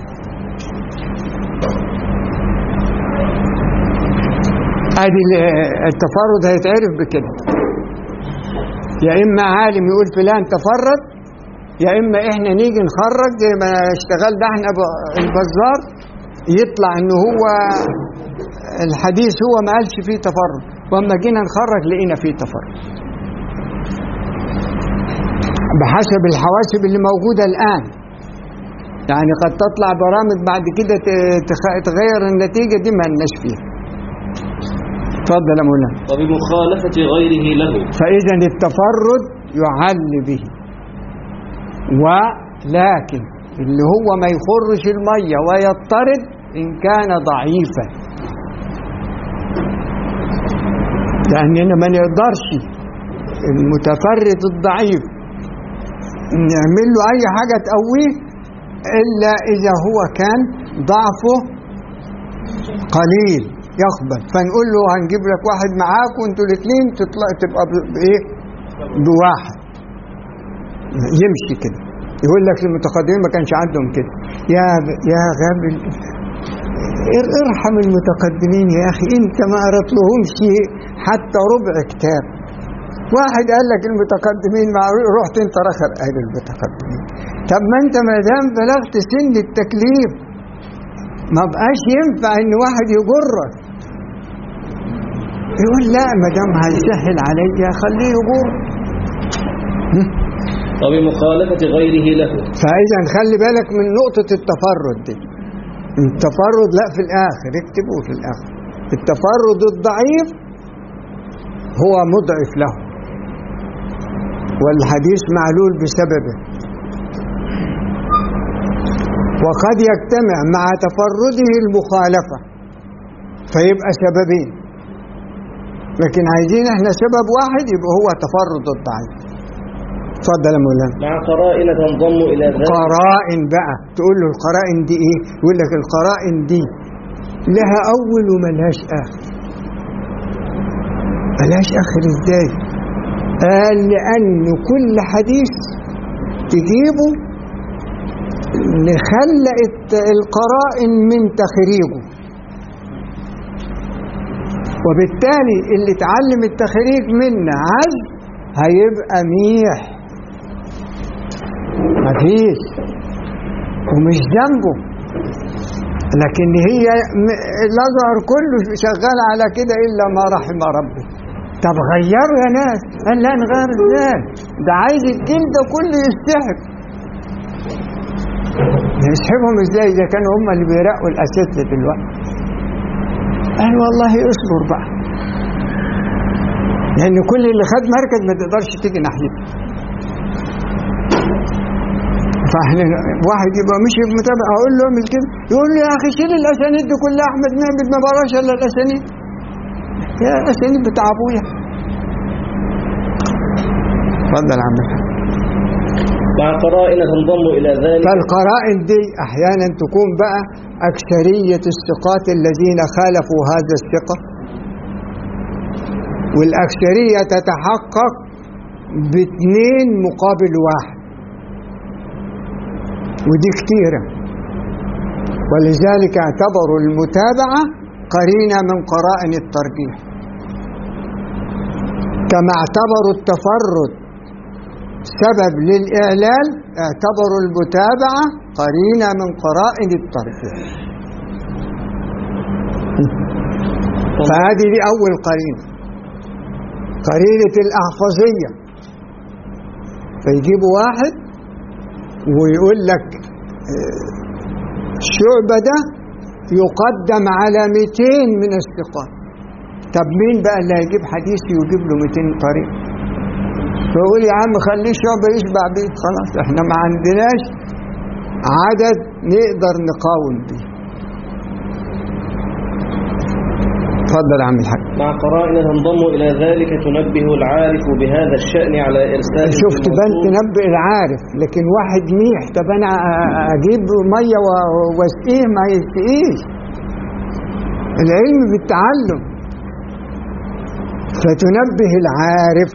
Speaker 1: ادي التفرد هيتعرف بكده يا اما عالم يقول فلان تفرد يا اما احنا نيجي نخرج زي ما اشتغلنا احنا ب- البزار يطلع ان هو الحديث هو ما قالش فيه تفرد واما جينا نخرج لقينا فيه تفرد بحسب الحواسب اللي موجوده الان يعني قد تطلع برامج بعد كده ت- تخ- تغير النتيجة دي ما لناش فيها اتفضل يا مولانا
Speaker 2: وبمخالفة غيره له
Speaker 1: فإذا التفرد يعل به ولكن اللي هو ما يخرش المية ويضطرد إن كان ضعيفا لأننا ما نقدرش المتفرد الضعيف نعمل له أي حاجة تقويه إلا إذا هو كان ضعفه قليل يقبل فنقول له هنجيب لك واحد معاك وانتوا الاثنين تطلع تبقى ب- بايه بواحد يمشي كده يقول لك المتقدمين ما كانش عندهم كده يا ب- يا غبي ار- ارحم المتقدمين يا اخي انت ما قرأت لهمش حتى ربع كتاب واحد قال لك المتقدمين معروف رحت انت رخر قال المتقدمين طب ما انت ما دام بلغت سن التكليف ما بقاش ينفع ان واحد يجرك يقول لا ما دام هيسهل عليا خليه يجر
Speaker 2: وبمخالفة غيره له
Speaker 1: فاذا خلي بالك من نقطة التفرد دي التفرد لا في الاخر اكتبوه في الاخر التفرد الضعيف هو مضعف له والحديث معلول بسببه وقد يجتمع مع تفرده المخالفة فيبقى سببين لكن عايزين احنا سبب واحد يبقى هو تفرد الضعيف اتفضل يا مولانا
Speaker 2: مع قرائن تنضم إلى ذلك
Speaker 1: قرائن بقى تقول له القرائن دي ايه يقول لك القرائن دي لها اول وملهاش اخر ملهاش اخر ازاي قال لان كل حديث تجيبه نخلق الت- القرائن من تخريجه وبالتالي اللي اتعلم التخريج منا عزم هيبقى ميح مفيش ومش ذنبه لكن هي م- الازهر كله شغال على كده الا ما رحم ربي طب غيروا يا ناس قال لا نغير ازاي ده عايز الجيل ده كله يستحب يسحبهم ازاي اذا كانوا هم اللي بيرقوا الاساتذه دلوقتي قال والله اصبر بقى لان كل اللي خد مركز ما تقدرش تيجي ناحيته فاحنا واحد يبقى مش متابع اقول له اعمل كده يقول لي يا اخي شيل الاسانيد دي كلها احمد نعمل ما براش الا الاسانيد يا الاسانيد بتاع ابويا اتفضل يا عم الحاج.
Speaker 2: مع قرائن تنضم إلى ذلك
Speaker 1: فالقرائن دي احيانا تكون بقى اكثريه الثقات الذين خالفوا هذا الثقه والاكثريه تتحقق باثنين مقابل واحد ودي كتيره ولذلك اعتبروا المتابعه قرينه من قرائن الترجيح كما اعتبروا التفرد سبب للإعلال اعتبروا المتابعة قرينة من قرائن الترجيح فهذه دي أول قرينة قرينة الأحفظية فيجيبوا واحد ويقول لك آه، الشعبة ده يقدم على 200 من الثقات طب مين بقى اللي هيجيب حديث ويجيب له 200 طريق فيقول يا عم خليه الشعب يشبع بيه خلاص احنا ما عندناش عدد نقدر نقاوم بيه اتفضل يا عم الحاج
Speaker 2: مع قرائن تنضم إلى ذلك تنبه العارف بهذا الشأن على إرسال
Speaker 1: شفت بنت تنبئ العارف لكن واحد ميح طب انا أ- اجيب ميه و- واسقيه ما يسقيش العلم بالتعلم فتنبه العارف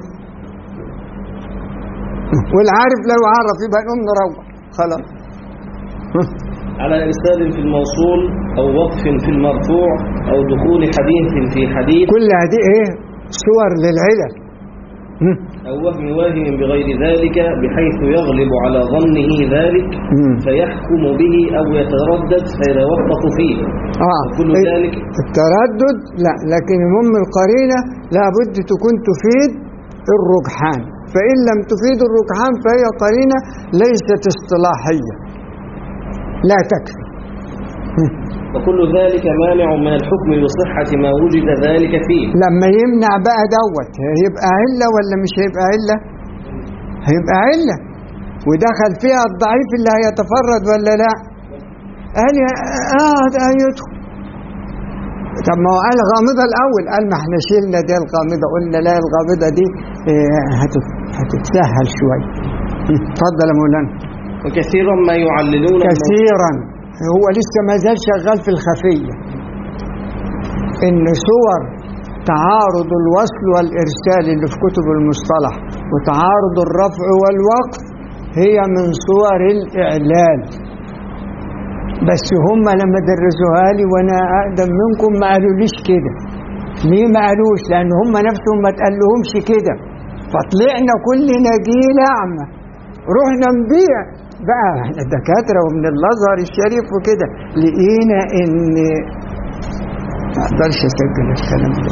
Speaker 1: والعارف لو عرف يبقى نقوم نروح خلاص
Speaker 2: على إرسال في الموصول أو وقف في المرفوع أو دخول حديث في حديث
Speaker 1: كل هذه ايه صور للعلل مم.
Speaker 2: أو وهم واهم بغير ذلك بحيث يغلب على ظنه ذلك
Speaker 1: مم.
Speaker 2: فيحكم به أو يتردد فيتوقف فيه
Speaker 1: اه
Speaker 2: كل
Speaker 1: إيه،
Speaker 2: ذلك
Speaker 1: التردد لا لكن المهم القرينة لابد تكون تفيد الرجحان فإن لم تفيد الرجحان فهي قرينة ليست اصطلاحية لا تكفي
Speaker 2: وكل ذلك مانع من الحكم بصحة ما وجد ذلك فيه
Speaker 1: لما يمنع بقى دوت هيبقى علة ولا مش هيبقى علة هيبقى علة ودخل فيها الضعيف اللي هيتفرد ولا لا قال يا- اه ده يدخل طب ما هو قال غامضة الأول قال ما احنا شلنا دي الغامضة قلنا لا الغامضة دي آه، هتت- هتتسهل شوية اتفضل يا مولانا
Speaker 2: وكثيرا ما يعللون الموضوع
Speaker 1: كثيرا هو لسه ما زال شغال في الخفية إن صور تعارض الوصل والإرسال اللي في كتب المصطلح وتعارض الرفع والوقف هي من صور الإعلال بس هم لما درسوها لي وأنا أقدم منكم ما قالوليش كده ليه ما قالوش لأن هم نفسهم ما تقالهمش كده فطلعنا كلنا جيل أعمى رحنا نبيع بقى احنا دكاتره ومن الازهر الشريف وكده لقينا ان ما اقدرش اسجل الكلام ده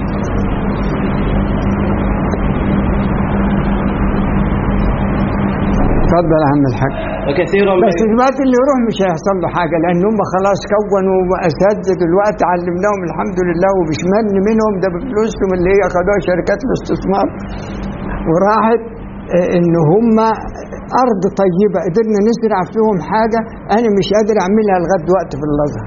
Speaker 1: اتفضل يا عم الحاج
Speaker 2: وكثيرا ما
Speaker 1: بس دلوقتي اللي يروح مش هيحصل له حاجه لان هم خلاص كونوا اساتذه دلوقتي علمناهم الحمد لله ومش من منهم ده بفلوسهم اللي هي خدوها شركات الاستثمار وراحت آه، ان هم ارض طيبه قدرنا نزرع فيهم حاجه انا مش قادر اعملها لغايه دلوقتي في الازهر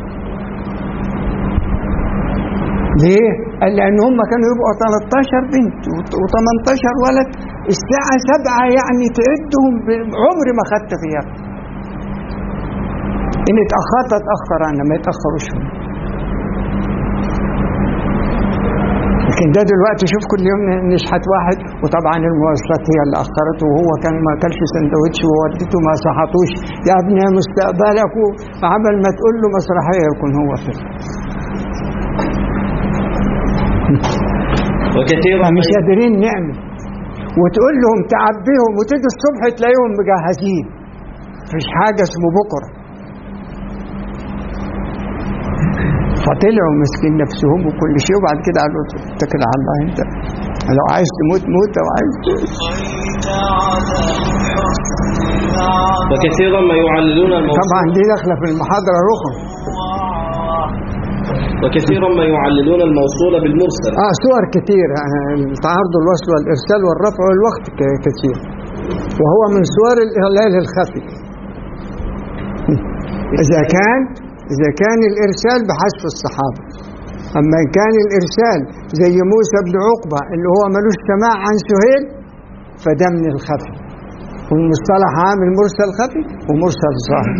Speaker 1: ليه؟ قال لان هم كانوا يبقوا 13 بنت و18 ولد الساعه 7 يعني تعدهم ب- عمري ما خدت غياب ان اتاخرت اتاخر انا ما يتاخروش هم لكن ده دلوقتي شوف كل يوم نشحت واحد وطبعا المواصلات هي اللي اخرته وهو كان ما اكلش سندوتش وودته ما صحتوش يا ابني مستقبلك وعمل ما تقول له مسرحيه يكون هو فيه
Speaker 2: وكثيرا
Speaker 1: مش
Speaker 2: ما
Speaker 1: قادرين نعمل وتقول لهم تعبيهم وتيجي الصبح تلاقيهم مجهزين مفيش حاجه اسمه بكره فطلعوا مسكين نفسهم وكل شيء وبعد كده قالوا اتكل على الله انت لو عايز تموت موت لو عايز
Speaker 2: وكثيرا ما يعللون الموضوع
Speaker 1: طبعا دي داخله في المحاضره الاخرى
Speaker 2: وكثيرا ما يعللون الموصول بالمرسل
Speaker 1: اه صور كتير آه، التعارض الوصل والارسال والرفع والوقت ك- كتير وهو من صور الاغلال الخفي اذا كان اذا كان الارسال بحسب الصحابه اما ان كان الارسال زي موسى بن عقبه اللي هو ملوش سماع عن سهيل فده من الخفي والمصطلح عامل مرسل خفي ومرسل ظاهر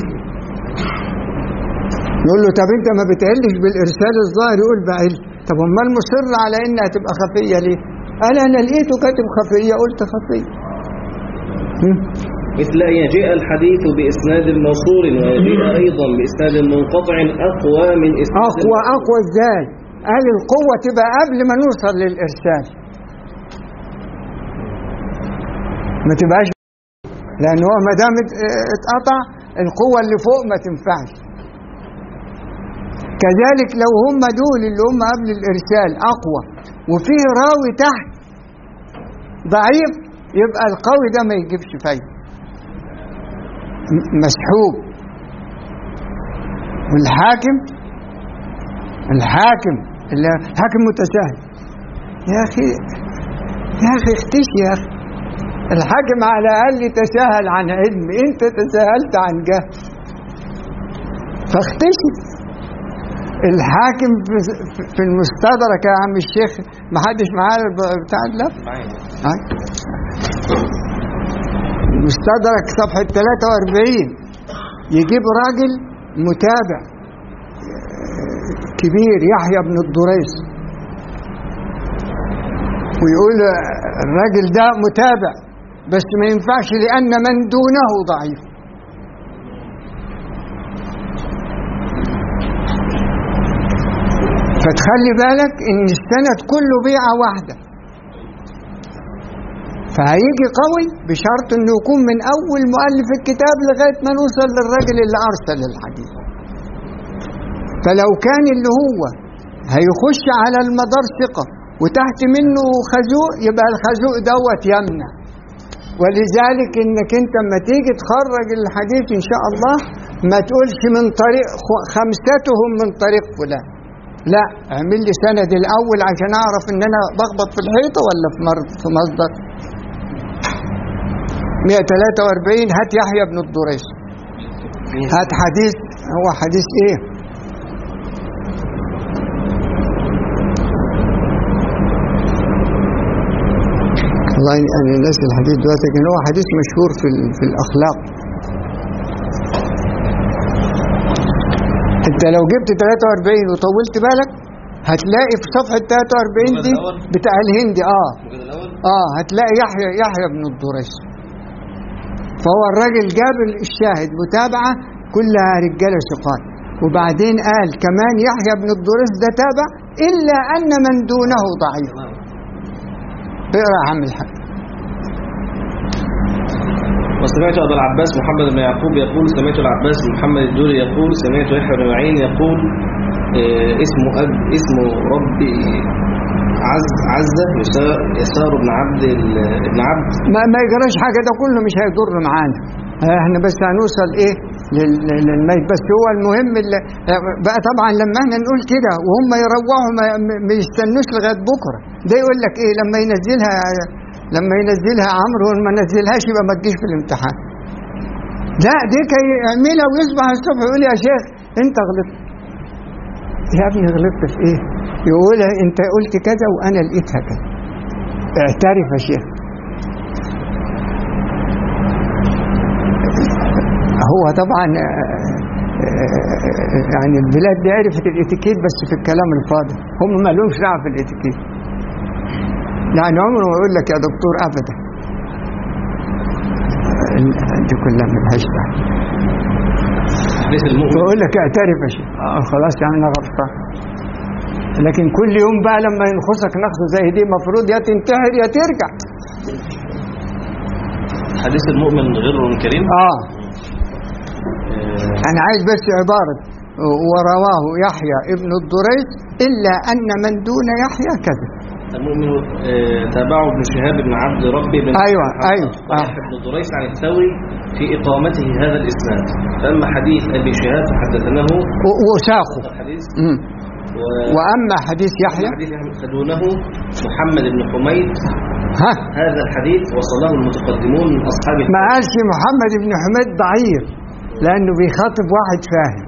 Speaker 1: يقول له طب انت ما بتقلش بالارسال الظاهر يقول بقل طب امال مصر على انها تبقى خفيه ليه؟ قال انا لقيته كاتب خفيه قلت خفيه هم؟
Speaker 2: مثل أن يجيء الحديث بإسناد موصول ويجيء أيضا بإسناد منقطع أقوى من إسناد
Speaker 1: اقوى اقوى ازاي؟ قال القوه تبقى قبل ما نوصل للارسال ما تبقاش لان هو ما دام ات- اتقطع القوه اللي فوق ما تنفعش كذلك لو هم دول اللي هم قبل الارسال اقوى وفيه راوي تحت ضعيف يبقى القوي ده ما يجيبش فايده م- مسحوب والحاكم الحاكم اللي حاكم متساهل يا اخي يا اخي اختش يا اخي الحاكم على الاقل تساهل عن علم انت تساهلت عن جهل فاختشي الحاكم في- في المستدرك يا عم الشيخ ما حدش معاه الب- بتاع اللف هاي. المستدرك صفحة 43 يجيب راجل متابع كبير يحيى بن الدريس ويقول الراجل ده متابع بس ما ينفعش لأن من دونه ضعيف فتخلي بالك ان السند كله بيعة واحدة فهيجي قوي بشرط انه يكون من اول مؤلف الكتاب لغاية ما نوصل للراجل اللي ارسل الحديث فلو كان اللي هو هيخش على المدار ثقة وتحت منه خازوق يبقى الخازوق دوت يمنع ولذلك انك انت لما تيجي تخرج الحديث ان شاء الله ما تقولش من طريق خ- خمستهم من طريق فلان لا اعمل لي سند الاول عشان اعرف ان انا بخبط في الحيطه ولا في مر- في مصدر 143 هات يحيى بن الدريس هات حديث هو حديث ايه والله انا ناسي الحديث دلوقتي لكن هو حديث مشهور في ال- في الاخلاق انت لو جبت 43 وطولت بالك هتلاقي في صفحه 43 دي بتاع الهندي اه
Speaker 2: المجلد الأول
Speaker 1: اه هتلاقي يحيى يحيى بن الدريس فهو الراجل جاب الشاهد متابعه كلها رجاله ثقات وبعدين قال كمان يحيى بن الدريس ده تابع الا ان من دونه ضعيف
Speaker 2: تمام
Speaker 1: اقرا يا عم الحاج
Speaker 2: وسمعت أبا العباس محمد بن يعقوب يقول سمعت العباس بن محمد الدوري يقول سمعت يحيى بن معين يقول آه، اسم أب اسم ربي عز عزة يسار, يسار بن عبد ال- ابن عبد
Speaker 1: ما, ما يجراش حاجه ده كله مش هيضر معانا احنا بس هنوصل ايه لل- للميت بس هو المهم اللي بقى طبعا لما احنا نقول كده وهم يروحوا ما, ما يستنوش لغايه بكره ده يقول لك ايه لما ينزلها لما ينزلها عمرو وما نزلهاش يبقى ما تجيش في الامتحان لا دي كي يعملها ويصبح الصبح يقول يا شيخ انت غلطت يا ابني غلطت في ايه يقول انت قلت كذا وانا لقيتها كذا اعترف يا شيخ هو طبعا آه، آه، يعني البلاد دي عرفت الاتيكيت بس في الكلام الفاضي هم ما لهمش دعوه في الاتيكيت يعني عمره ما يقول لك يا دكتور ابدا ال- دي كلها ملهاش دعوه
Speaker 2: حديث المؤمن
Speaker 1: فيقول لك اعترف يا شيخ آه خلاص يعني انا غلطان لكن كل يوم بقى لما ينخصك نخصه زي دي المفروض يا تنتحر يا ترجع
Speaker 2: حديث المؤمن غر كريم
Speaker 1: اه
Speaker 2: آه،
Speaker 1: انا عايز بس عباره ورواه يحيى ابن الدريس الا ان من دون يحيى كذب
Speaker 2: المؤمن آه، تابعه ابن شهاب بن عبد ربي بن
Speaker 1: أيوة، أيوة، آه.
Speaker 2: ويحيى بن دريس عن الثوري في إقامته هذا الإسناد فأما حديث أبي شهاب فحدثناه
Speaker 1: و- وساقه
Speaker 2: الحديث
Speaker 1: مم.
Speaker 2: و...
Speaker 1: واما حديث يحيى
Speaker 2: حديث فدونه محمد بن حميد
Speaker 1: ها
Speaker 2: هذا الحديث وصله المتقدمون من أصحاب
Speaker 1: ما قالش محمد بن حميد ضعيف لانه بيخاطب واحد فاهم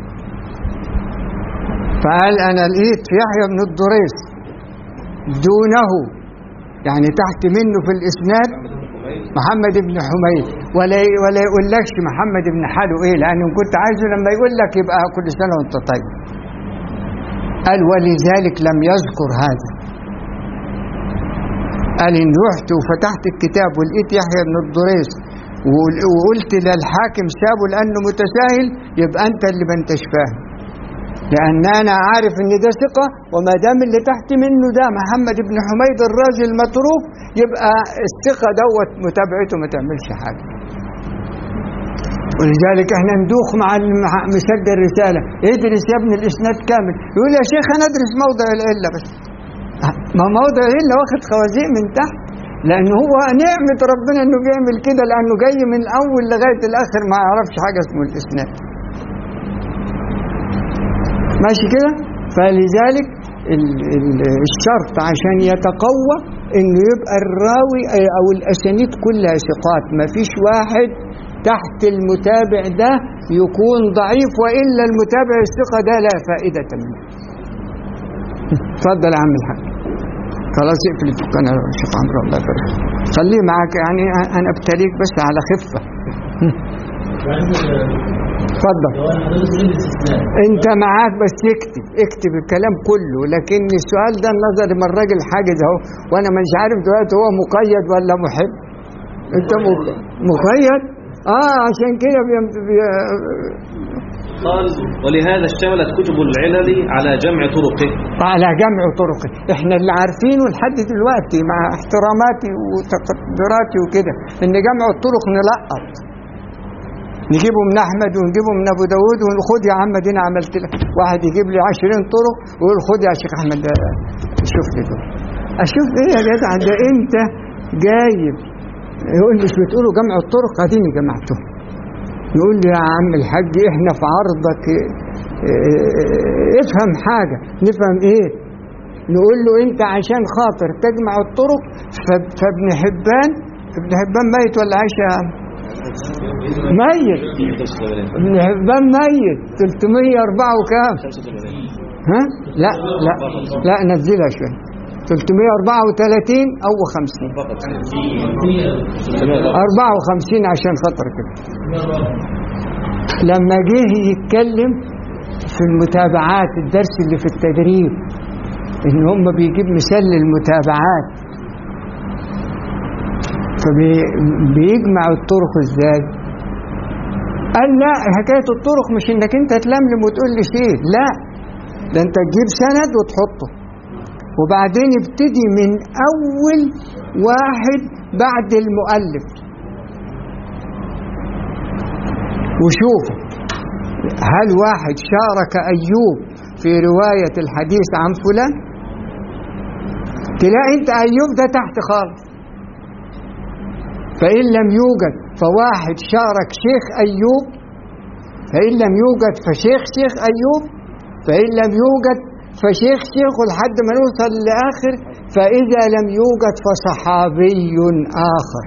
Speaker 1: فقال انا لقيت يحيى بن الدريس دونه يعني تحت منه في الاسناد
Speaker 2: محمد بن حميد
Speaker 1: محمد بن حميد ولا ولا يقولكش محمد بن حلو ايه لانه كنت عايزه لما يقول لك يبقى كل سنه وانت طيب قال ولذلك لم يذكر هذا قال ان رحت وفتحت الكتاب ولقيت يحيى بن الدريس وقل- وقلت للحاكم سابه لانه متساهل يبقى انت اللي ما انتش فاهم لان انا عارف ان ده ثقه وما دام اللي تحت منه ده محمد بن حميد الراجل متروك يبقى الثقه دوت متابعته ما تعملش حاجه ولذلك احنا ندوخ مع الم- مسجل الرساله ادرس يا ابن الاسناد كامل يقول يا شيخ انا ادرس موضع العله بس ما موضع العله واخد خوازيق من تحت لانه هو نعمه ربنا انه بيعمل كده لانه جاي من الاول لغايه الاخر ما يعرفش حاجه اسمه الاسناد ماشي كده فلذلك ال- ال- الشرط عشان يتقوى انه يبقى الراوي او الاسانيد كلها ثقات ما فيش واحد تحت المتابع ده يكون ضعيف والا المتابع الثقه ده لا فائده منه اتفضل يا عم الحاج خلاص اقفل الدكان يا شيخ عمرو الله يبارك فيك. خليه معاك يعني انا ابتليك بس على خفه اتفضل انت معاك بس اكتب اكتب الكلام كله لكن السؤال ده النظر من الراجل حاجز اهو وانا مش عارف دلوقتي هو مقيد ولا محب انت مق- مقيد اه عشان كده بي- بي-
Speaker 2: قال ولهذا اشتملت كتب العلل على جمع طرقه
Speaker 1: على جمع طرقه احنا اللي عارفينه لحد دلوقتي مع احتراماتي وتقديراتي وكده ان جمع الطرق نلقط نجيبه من احمد ونجيبه من ابو داود ونقول خد يا عم دينا عملت لك واحد يجيب لي 20 طرق ويقول خد يا شيخ احمد ده شوف لي دول اشوف ايه يا جدع ده انت جايب يقول مش بتقولوا جمع الطرق اديني جمعتهم نقول له يا عم الحاج احنا في عرضك اه، افهم حاجة نفهم ايه نقول له انت عشان خاطر تجمع الطرق ف- فابن حبان ابن حبان ميت ولا عايش يا عم ميت ابن حبان ميت 304 وكام ها لا لا لا نزلها شويه 334 او 50 54 عشان خاطر كده لما جه يتكلم في المتابعات الدرس اللي في التدريب ان هم بيجيب مثال للمتابعات فبيجمع الطرق ازاي قال لا حكايه الطرق مش انك انت تلملم وتقول لي شيء لا ده انت تجيب سند وتحطه وبعدين يبتدي من اول واحد بعد المؤلف وشوفوا هل واحد شارك ايوب في روايه الحديث عن فلان تلاقي انت ايوب ده تحت خالص فان لم يوجد فواحد شارك شيخ ايوب فان لم يوجد فشيخ شيخ ايوب فان لم يوجد فشيخ شيخ لحد ما نوصل لاخر فاذا لم يوجد فصحابي اخر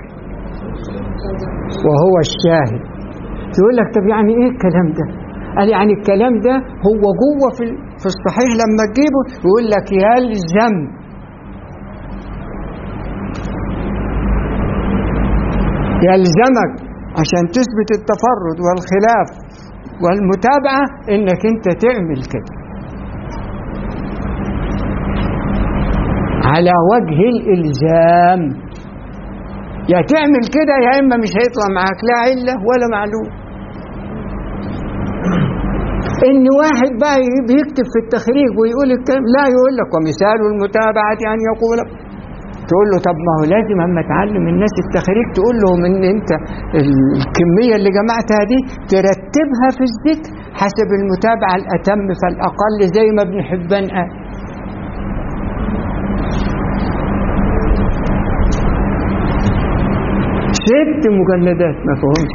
Speaker 1: وهو الشاهد يقول لك طب يعني ايه الكلام ده قال يعني الكلام ده هو جوه في في الصحيح لما تجيبه يقول لك يلزم يلزمك عشان تثبت التفرد والخلاف والمتابعة انك انت تعمل كده على وجه الالزام يا تعمل كده يا اما مش هيطلع معاك لا عله ولا معلوم ان واحد بقى بيكتب في التخريج ويقول الكلام لا يقول لك ومثال المتابعه ان يقول تقول له طب ما هو لازم اما تعلم الناس التخريج تقول لهم ان انت الكميه اللي جمعتها دي ترتبها في الذكر حسب المتابعه الاتم فالاقل زي ما ابن حبان قال ست مجلدات ما فهمش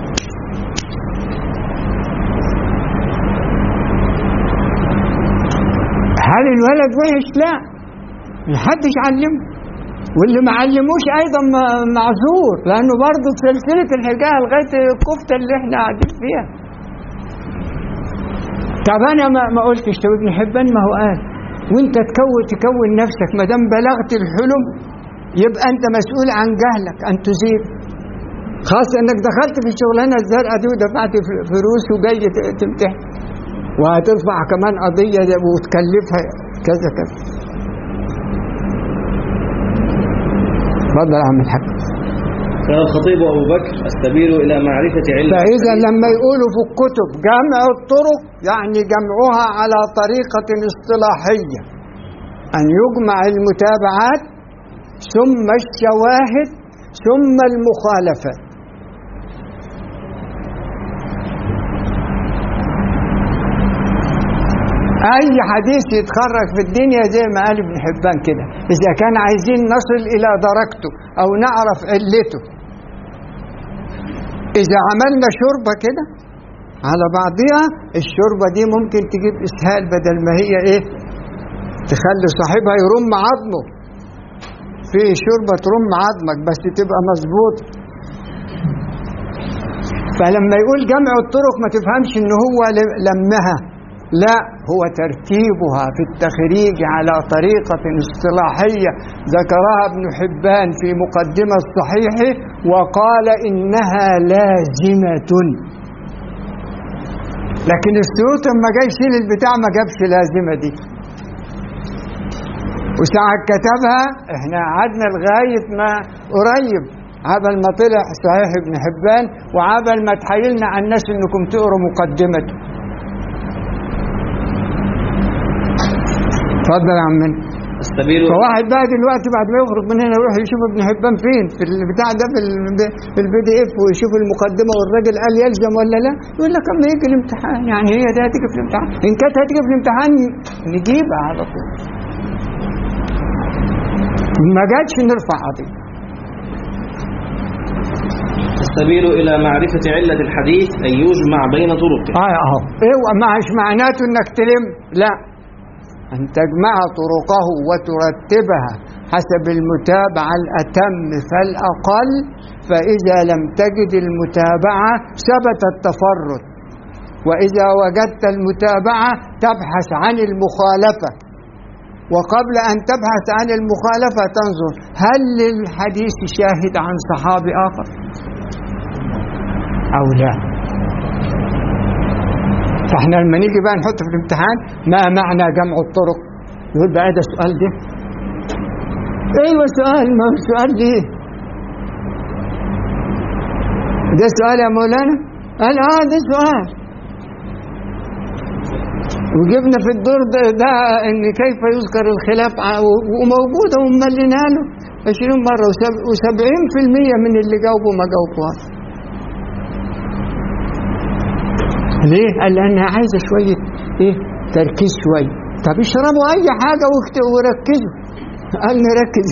Speaker 1: هل الولد وحش لا محدش علمه واللي ما علموش ايضا م- معذور لانه برضه سلسله الحكايه لغايه الكفته اللي احنا قاعدين فيها طب انا ما, ما قلتش طب ابن حبان ما هو قال وانت تكون تكون نفسك ما دام بلغت الحلم يبقى انت مسؤول عن جهلك ان تزيد خاصة انك دخلت في الشغلانة الزرقاء دي ودفعت ف- فلوس وجاي ت- تمتحن وهترفع كمان قضية وتكلفها كذا كذا اتفضل يا عم الحاج
Speaker 2: قال الخطيب أبو بكر السبيل إلى معرفة علم
Speaker 1: فإذا لما يقولوا في الكتب جمع الطرق يعني جمعها على طريقة اصطلاحية أن يجمع المتابعات ثم الشواهد ثم المخالفات أي حديث يتخرج في الدنيا زي ما قال ابن حبان كده إذا كان عايزين نصل إلى درجته أو نعرف علته إذا عملنا شوربة كده على بعضها الشوربة دي ممكن تجيب إسهال بدل ما هي إيه تخلي صاحبها يرم عظمه في شوربة ترم عظمك بس تبقى مظبوط فلما يقول جمع الطرق ما تفهمش ان هو ل- لمها لا هو ترتيبها في التخريج على طريقة اصطلاحية ذكرها ابن حبان في مقدمة الصحيح وقال إنها لازمة لكن السيوط لما جاي يشيل البتاع ما جابش لازمة دي وساعة كتبها احنا قعدنا لغاية ما قريب عبل ما طلع صحيح ابن حبان وعبل ما تحايلنا على الناس انكم تقروا مقدمته اتفضل يا عمنا
Speaker 2: السبيل
Speaker 1: فواحد بقى دلوقتي بعد ما يخرج من هنا يروح يشوف ابن حبان فين في البتاع ده في ال- في البي دي اف ويشوف المقدمه والراجل قال يلزم ولا لا يقول لك اما يجي الامتحان يعني هي ده هتيجي في الامتحان ان كانت هتيجي في الامتحان نجيبها على طول ما جاتش نرفع قضيه
Speaker 2: السبيل إلى معرفة علة الحديث أن يجمع بين طرقه
Speaker 1: اه اهو ايه مش معناته انك تلم لا ان تجمع طرقه وترتبها حسب المتابعة الأتم فالأقل فإذا لم تجد المتابعة ثبت التفرد وإذا وجدت المتابعة تبحث عن المخالفة وقبل أن تبحث عن المخالفة تنظر هل للحديث شاهد عن صحابي آخر أو لا فاحنا لما نيجي بقى نحط في الامتحان ما معنى جمع الطرق يقول بقى ده سؤال ده ايوه سؤال ما هو سؤال ليه ده سؤال يا مولانا قال اه ده سؤال وجبنا في الدور ده, ده ان كيف يذكر الخلاف ع- و- وموجوده وملينا له 20 مره و70% من اللي جاوبوا ما جاوبوهاش ليه؟ قال لانها عايزه شويه ايه؟ تركيز شويه طب اشربوا اي حاجه واكت- وركزوا قال نركز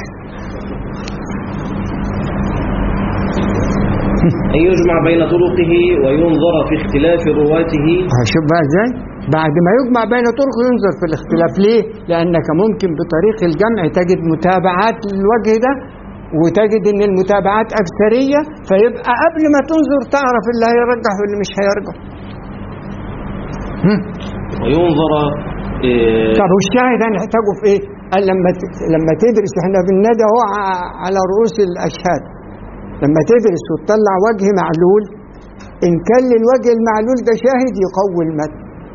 Speaker 2: أن يجمع بين طرقه وينظر في اختلاف رواته
Speaker 1: شوف بقى ازاي بعد ما يجمع بين طرق ينظر في الاختلاف ليه لانك ممكن بطريق الجمع تجد متابعات للوجه ده وتجد ان المتابعات اكثريه فيبقى قبل ما تنظر تعرف اللي هيرجح واللي مش هيرجح هم.
Speaker 2: وينظر آه،
Speaker 1: طب والشاهد هنحتاجه في ايه قال لما ت- لما تدرس احنا بننادى هو ع- على رؤوس الاشهاد لما تدرس وتطلع وجه معلول ان كان للوجه المعلول ده شاهد يقوي المتن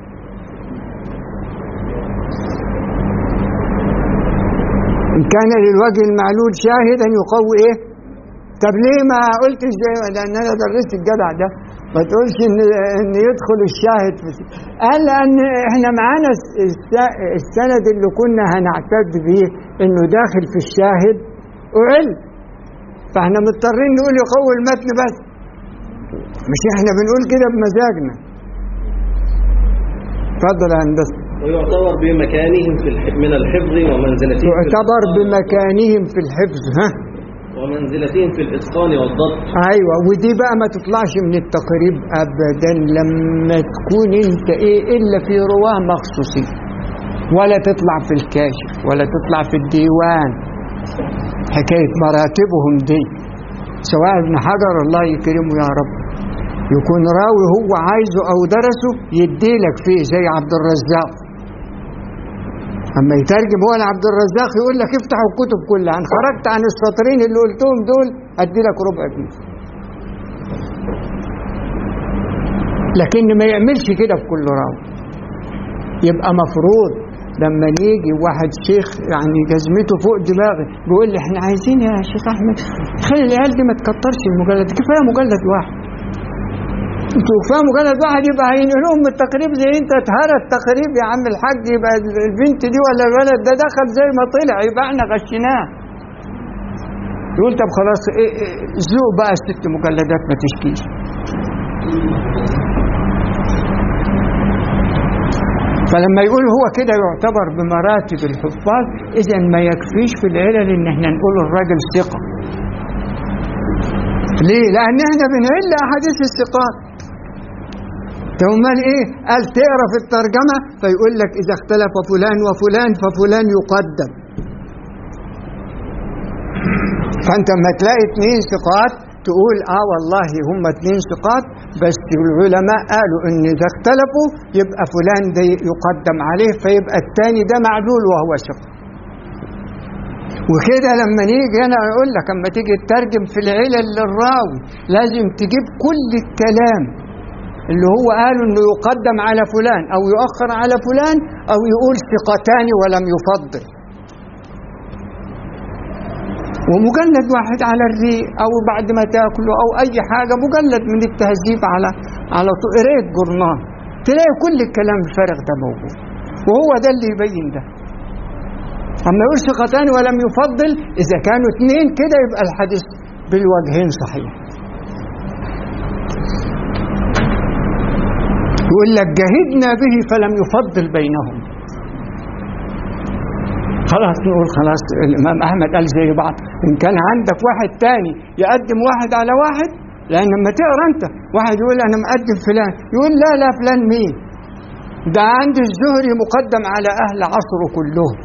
Speaker 1: ان كان للوجه المعلول شاهدا يقوي ايه طب ليه ما قلتش زي لان انا درست الجدع ده ما تقولش ان ان يدخل الشاهد في قال لان احنا معانا الس- الس- السند اللي كنا هنعتد بيه انه داخل في الشاهد وعلم فاحنا مضطرين نقول يقوي المتن بس مش احنا بنقول كده بمزاجنا اتفضل يا هندسه
Speaker 2: ويعتبر بمكانهم في الح- من الحفظ ومنزلتهم في
Speaker 1: يعتبر
Speaker 2: الإتقان-
Speaker 1: بمكانهم في الحفظ ها
Speaker 2: ومنزلتهم في الإتقان والضبط
Speaker 1: ايوه ودي بقى ما تطلعش من التقريب ابدا لما تكون انت ايه الا في رواه مخصوصين ولا تطلع في الكاشف ولا تطلع في الديوان حكايه مراتبهم دي سواء ابن حجر الله يكرمه يا رب يكون راوي هو عايزه او درسه يديلك فيه زي عبد الرزاق اما يترجم هو لعبد الرزاق يقول لك افتحوا الكتب كلها ان خرجت عن السطرين اللي قلتهم دول ادي لك ربع جنيه لكن ما يعملش كده في كل راوي يبقى مفروض لما يجي واحد شيخ يعني جزمته فوق دماغي بيقول لي احنا عايزين يا شيخ احمد خلي العيال دي ما تكترش المجلد كفايه مجلد واحد انتوا كفايه مجلد واحد يبقى هينقلوهم من التقريب زي انت اتهرى التقريب يا عم الحاج يبقى البنت دي ولا الولد ده دخل زي ما طلع يبقى احنا غشيناه يقول طب خلاص ايه ايه ذوق بقى الست مجلدات ما تشكيش فلما يقول هو كده يعتبر بمراتب الحفاظ اذا ما يكفيش في العلل ان احنا نقول الراجل ثقه ليه؟ لأن احنا بنعل أحاديث الثقات. طب امال ايه؟ قال تقرا في الترجمة فيقول لك إذا اختلف فلان وفلان ففلان يقدم. فأنت لما تلاقي اثنين ثقات تقول اه والله هم اثنين ثقات بس العلماء قالوا ان اذا اختلفوا يبقى فلان ده يقدم عليه فيبقى الثاني ده معلول وهو ثقه. وكده لما نيجي انا اقول لك اما تيجي تترجم في العلل للراوي لازم تجيب كل الكلام اللي هو قاله انه يقدم على فلان او يؤخر على فلان او يقول ثقتان ولم يفضل ومجلد واحد على الريق او بعد ما تاكله او اي حاجه مجلد من التهذيب على على طول قريت جورنال تلاقي كل الكلام الفارغ ده موجود وهو ده اللي يبين ده أما يقول ثقتان ولم يفضل إذا كانوا اثنين كده يبقى الحديث بالوجهين صحيح يقول لك جهدنا به فلم يفضل بينهم خلاص نقول خلاص الإمام أحمد قال زي بعض إن كان عندك واحد تاني يقدم واحد على واحد لان لما تقرا انت واحد يقول انا مقدم فلان يقول لا لا فلان مين ده عند الزهري مقدم على اهل عصره كلهم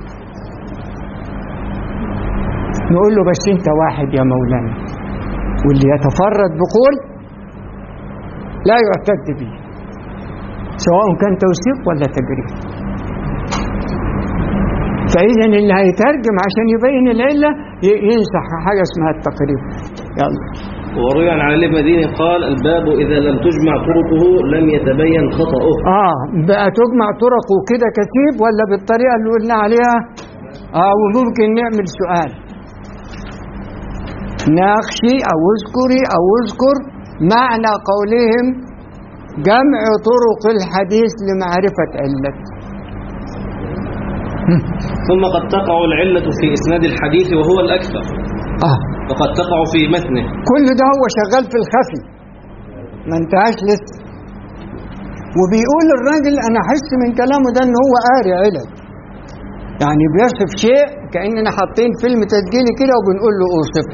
Speaker 1: نقول له بس انت واحد يا مولانا واللي يتفرد بقول لا يعتد به سواء كان توثيق ولا تجريد فإذا اللي هيترجم عشان يبين العلة ي- ينصح حاجة اسمها التقريب يلا
Speaker 2: وروي عن علي بن مديني قال الباب إذا لم تجمع طرقه لم يتبين خطأه
Speaker 1: اه بقى تجمع طرقه كده كتيب ولا بالطريقة اللي قلنا عليها اه وممكن نعمل سؤال ناقشي أو اذكري أو اذكر معنى قولهم جمع طرق الحديث لمعرفة علة
Speaker 2: ثم قد تقع العلة في إسناد الحديث وهو الأكثر
Speaker 1: اه
Speaker 2: وقد تقع في متنه
Speaker 1: كل ده هو شغال في الخفي ما انتهاش لسه وبيقول الراجل انا احس من كلامه ده ان هو قاري علل يعني بيصف شيء كاننا حاطين فيلم تسجيلي كده وبنقول له اوصفه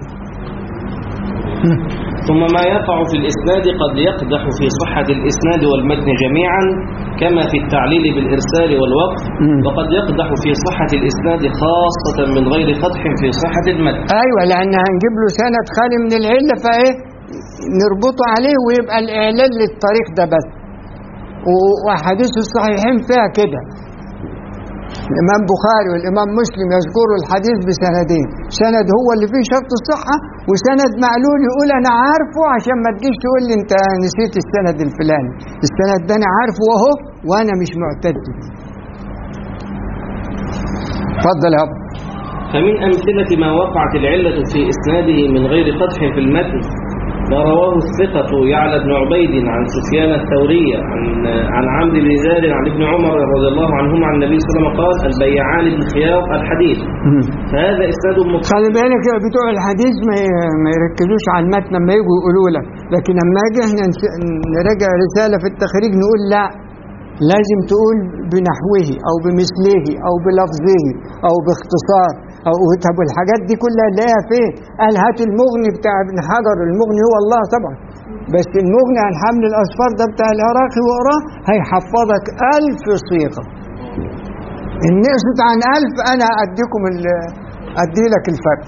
Speaker 2: ثم ما يقع في الإسناد قد يقدح في صحة الإسناد والمتن جميعا كما في التعليل بالإرسال والوقف
Speaker 1: مم.
Speaker 2: وقد يقدح في صحة الإسناد خاصة من غير قدح في صحة المتن
Speaker 1: ايوه لان هنجيب له سند خالي من العله فايه نربطه عليه ويبقى الاعلان للطريق ده بس و- واحاديث الصحيحين فيها كده الامام بخاري والامام مسلم يذكروا الحديث بسندين سند هو اللي فيه شرط الصحه وسند معلول يقول انا عارفه عشان ما تجيش تقول لي انت نسيت السند الفلاني السند ده انا عارفه اهو وانا مش معتد بيه اتفضل يا ابو
Speaker 2: فمن أمثلة ما وقعت العلة في إسناده من غير قدح في المتن ما رواه الثقة يعلى بن عبيد عن سفيان الثوري عن عن عمرو بن زار عن ابن عمر رضي الله عنهما عن النبي صلى الله عليه وسلم قال البيعان بالخيار الحديث فهذا إسناد متصل
Speaker 1: خلي بالك يا بتوع الحديث ما ي- ما يركزوش على المتن لما يجوا يقولوا لك لكن لما اجي احنا نس- نراجع رساله في التخريج نقول لا لازم تقول بنحوه او بمثله او بلفظه او باختصار او طب الحاجات دي كلها نلاقيها فين؟ قال هات المغني بتاع ابن حجر المغني هو الله طبعا بس المغني عن حمل الاصفار ده بتاع العراقي واقراه هيحفظك ألف صيغه إن نقصت عن ألف أنا أديكم ال- أدي لك الفرق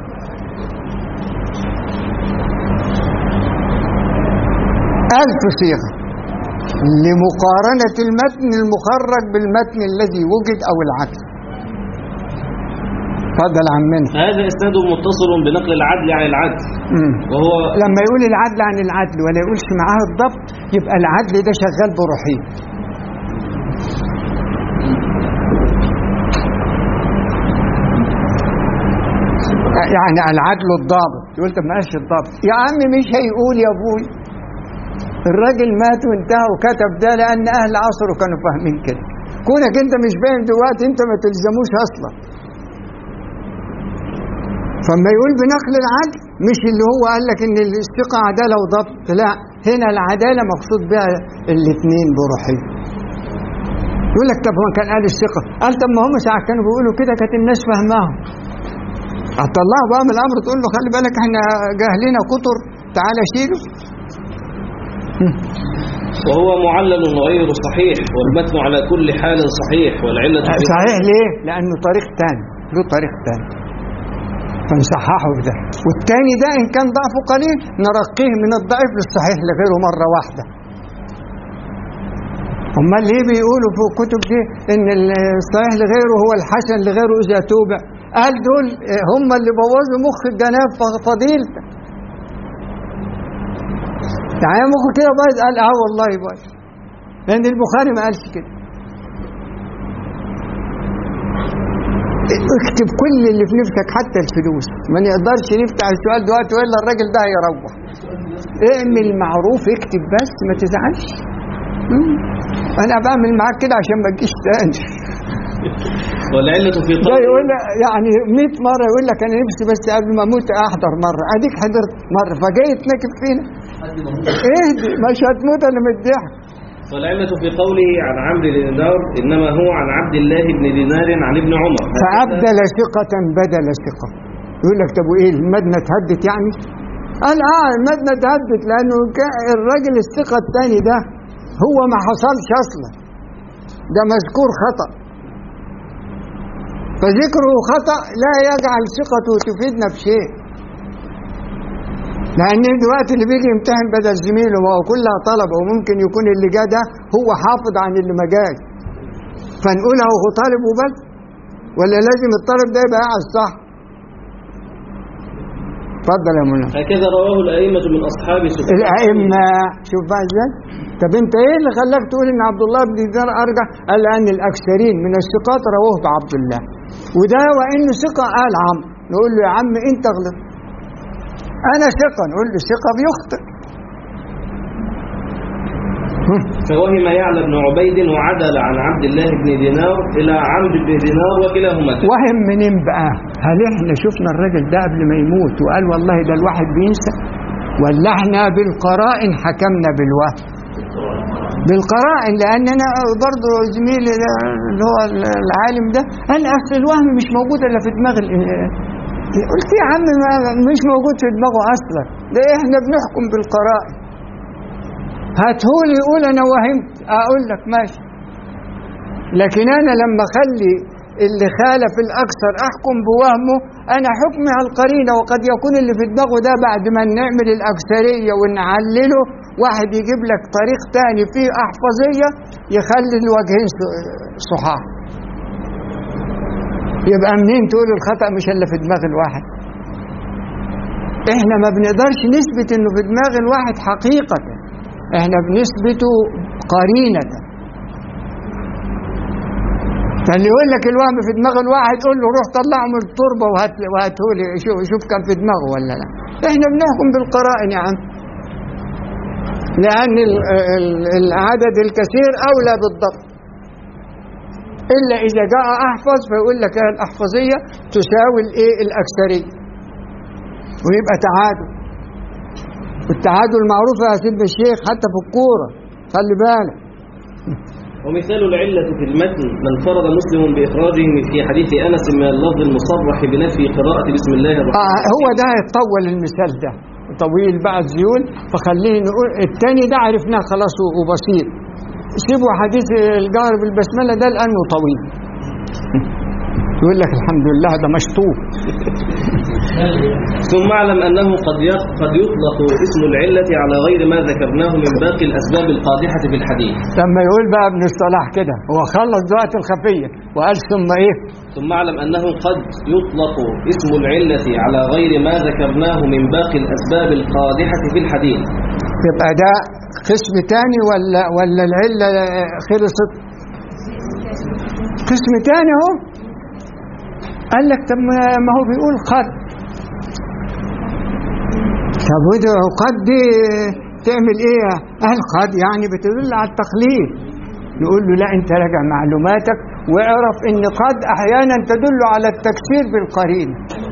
Speaker 1: ألف صيغة لمقارنة المتن المخرج بالمتن الذي وجد أو العكس تفضل عمنا
Speaker 2: هذا إسناد متصل بنقل العدل عن العدل
Speaker 1: مم.
Speaker 2: وهو
Speaker 1: لما يقول العدل عن العدل ولا يقولش معاه الضبط يبقى العدل ده شغال بروحين يعني العدل الضابط يقول طب ما قالش الضابط يا عم مش هيقول يا ابوي الراجل مات وانتهى وكتب ده لان اهل عصره كانوا فاهمين كده كونك انت مش فاهم دلوقتي انت ما تلزموش اصلا فما يقول بنقل العدل مش اللي هو قال لك ان الثقه عداله وضبط لا هنا العداله مقصود بها الاثنين بروحين يقول لك طب هو كان قال الثقه قال طب ما هم ساعه كانوا بيقولوا كده كانت الناس فاهماهم هتطلعه بقى من الامر تقول له خلي بالك احنا جاهلنا كتر تعالى شيله
Speaker 2: وهو معلل غير صحيح والمتن على كل حال صحيح والعلة في
Speaker 1: صحيح ليه؟ لأنه طريق تاني له طريق تاني فنصححه في ده والتاني ده إن كان ضعفه قليل نرقيه من الضعيف للصحيح لغيره مرة واحدة أمال ليه بيقولوا في الكتب دي إن الصحيح لغيره هو الحسن لغيره إذا توبع قال دول هم اللي بوظوا مخ الجناب فضيل يعني مخه كده بايظ قال اه والله بايظ لأن البخاري ما قالش كده اكتب كل اللي في نفسك حتى الفلوس ما نقدرش نفتح السؤال دلوقتي والا الراجل ده هيروح اعمل معروف اكتب بس ما تزعلش مم. انا بعمل معاك كده عشان ما تجيش تاني
Speaker 2: والعلة في
Speaker 1: ده
Speaker 2: قول
Speaker 1: يقول يعني 100 مره يقول لك انا نفسي بس قبل ما اموت احضر مره اديك حضرت مره فجاي تنكب فينا اهدي مش هتموت انا من الضحك
Speaker 2: والعلة في قوله عن عمرو بن دينار إنما هو عن عبد الله بن دينار عن ابن عمر
Speaker 1: فأبدل ثقة بدل ثقة يقول لك طب وإيه المدنة اتهدت يعني قال اه المبنى اتهدت لانه كا- الراجل الثقه الثاني ده هو ما حصلش اصلا ده مذكور خطا فذكره خطا لا يجعل ثقته تفيدنا بشيء لان دلوقتي اللي بيجي يمتحن بدل زميله ما هو كلها طلبه وممكن يكون اللي جه ده هو حافظ عن اللي ما جاش فنقول هو طالب وبس ولا لازم الطالب ده يبقى قاعد صح اتفضل يا منى
Speaker 2: هكذا رواه الأئمة من أصحاب سفيان
Speaker 1: الأئمة شوف بقى ازاي طب انت ايه اللي خلاك تقول ان عبد الله بن دينار ارجع قال لان الاكثرين من الثقات رواه بعبد الله وده وانه ثقه قال عم نقول له يا عم انت غلط انا ثقه نقول له ثقه بيخطئ
Speaker 2: فوهم يعلى بن عبيد وعدل عن عبد الله بن دينار إلى عمرو بن دينار وكلاهما كذب.
Speaker 1: وهم منين بقى هل احنا شفنا الراجل ده قبل ما يموت وقال والله ده الواحد بينسى ولا احنا بالقرائن حكمنا بالوهم بالقرائن لان انا برضه زميلي ده اللي هو العالم ده قال اصل الوهم مش موجود الا في دماغ ال- قلت يا عم ما مش موجود في دماغه اصلا ده احنا بنحكم بالقرائن هاتهولي يقول انا وهمت اقول لك ماشي لكن انا لما اخلي اللي خالف الاكثر احكم بوهمه انا حكمي على القرينه وقد يكون اللي في دماغه ده بعد ما نعمل الاكثريه ونعلله واحد يجيب لك طريق تاني فيه احفظيه يخلي الوجهين س- صحاح يبقى منين تقول الخطا مش الا في دماغ الواحد احنا ما بنقدرش نثبت انه في دماغ الواحد حقيقه احنا بنثبته قرينه فاللي يقول لك الوهم في دماغ الواحد قول له روح طلعه من التربه وهات وهاته لي شوف, شوف كان في دماغه ولا لا احنا بنحكم بالقرائن يا عم لان ال- ال- العدد الكثير اولى بالضبط الا اذا جاء احفظ فيقول لك الاحفظيه تساوي الايه الاكثريه ويبقى تعادل والتعادل معروف يا سيدنا الشيخ حتى في الكوره خلي بالك
Speaker 2: ومثال العلة في المتن من فرض مسلم بإخراجه في حديث أنس من اللفظ المصرح بنفي قراءة بسم الله الرحمن
Speaker 1: آه هو ده يتطول المثال ده طويل بقى الزيون فخليه نقول التاني ده عرفناه خلاص وبسيط سيبوا حديث الجهر بالبسمله ده لانه طويل يقول لك الحمد لله ده مشطوب
Speaker 2: ثم اعلم أنه قد يق- قد يطلق اسم العلة على غير ما ذكرناه من باقي الأسباب القادحة في الحديث
Speaker 1: لما يقول بقى ابن الصلاح كده هو خلص دلوقتي الخفيه وقال ثم ايه
Speaker 2: ثم اعلم أنه قد يطلق اسم العلة على غير ما ذكرناه من باقي الأسباب القادحة في الحديث
Speaker 1: يبقى ده قسم تاني ولا ولا العله خلصت قسم تاني اهو قال لك طب ما- ما هو بيقول قد طب وده قد دي تعمل ايه قال قد يعني بتدل على التقليد نقول له لا انت راجع معلوماتك واعرف ان قد احيانا تدل على التكسير بالقرينه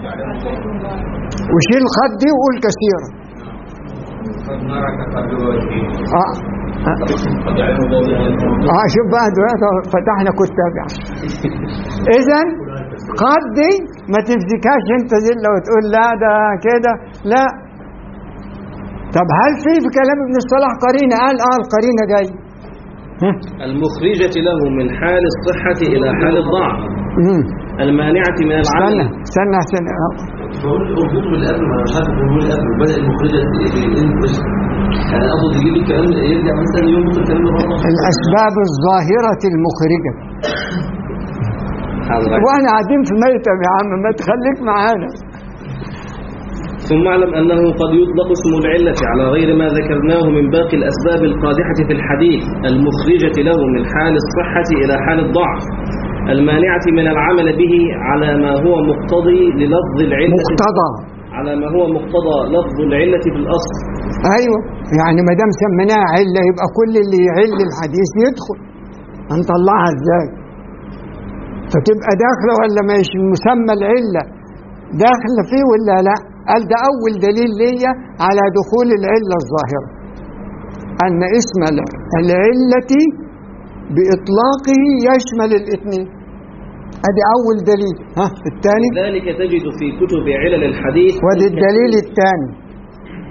Speaker 1: وشيل قد دي وقول كثيرا اه اه شوف بقى دلوقتي فتحنا كتاب يعني اذا قد دي ما تمسكهاش انت زله وتقول لا ده كده لا طب هل في في كلام ابن الصلاح قرينه قال اه القرينه جاي ها؟
Speaker 2: المخرجة له من حال الصحة إلى حال الضعف
Speaker 1: مم.
Speaker 2: المانعة من
Speaker 1: استنى
Speaker 2: العمل
Speaker 1: استنى استنى
Speaker 3: بقول الجمهور اللي قبل ما مش عارف الجمهور اللي قبل بدأ المخرجة الانجلش يعني اقصد يجيب الكلام يرجع مثلا يربط الكلام ده بره
Speaker 1: الاسباب الظاهره المخرجه
Speaker 2: حاضر.
Speaker 1: واحنا قاعدين في ميتم يا عم ما تخليك معانا
Speaker 2: ثم اعلم أنه قد يطلق اسم العلة على غير ما ذكرناه من باقي الأسباب القادحة في الحديث المخرجة له من حال الصحة إلى حال الضعف المانعة من العمل به على ما هو مقتضي للفظ العلة
Speaker 1: مقتضى
Speaker 2: على ما هو مقتضى لفظ العلة في الأصل
Speaker 1: ايوه يعني ما دام سميناها عله يبقى كل اللي يعل الحديث يدخل هنطلعها ازاي فتبقى داخله ولا مش مسمى العله داخله فيه ولا لا قال ده اول دليل ليا على دخول العله الظاهره ان اسم الع- العله باطلاقه يشمل الاثنين ادي اول دليل ها الثاني
Speaker 2: ذلك تجد في كتب علل الحديث
Speaker 1: وادي الدليل الثاني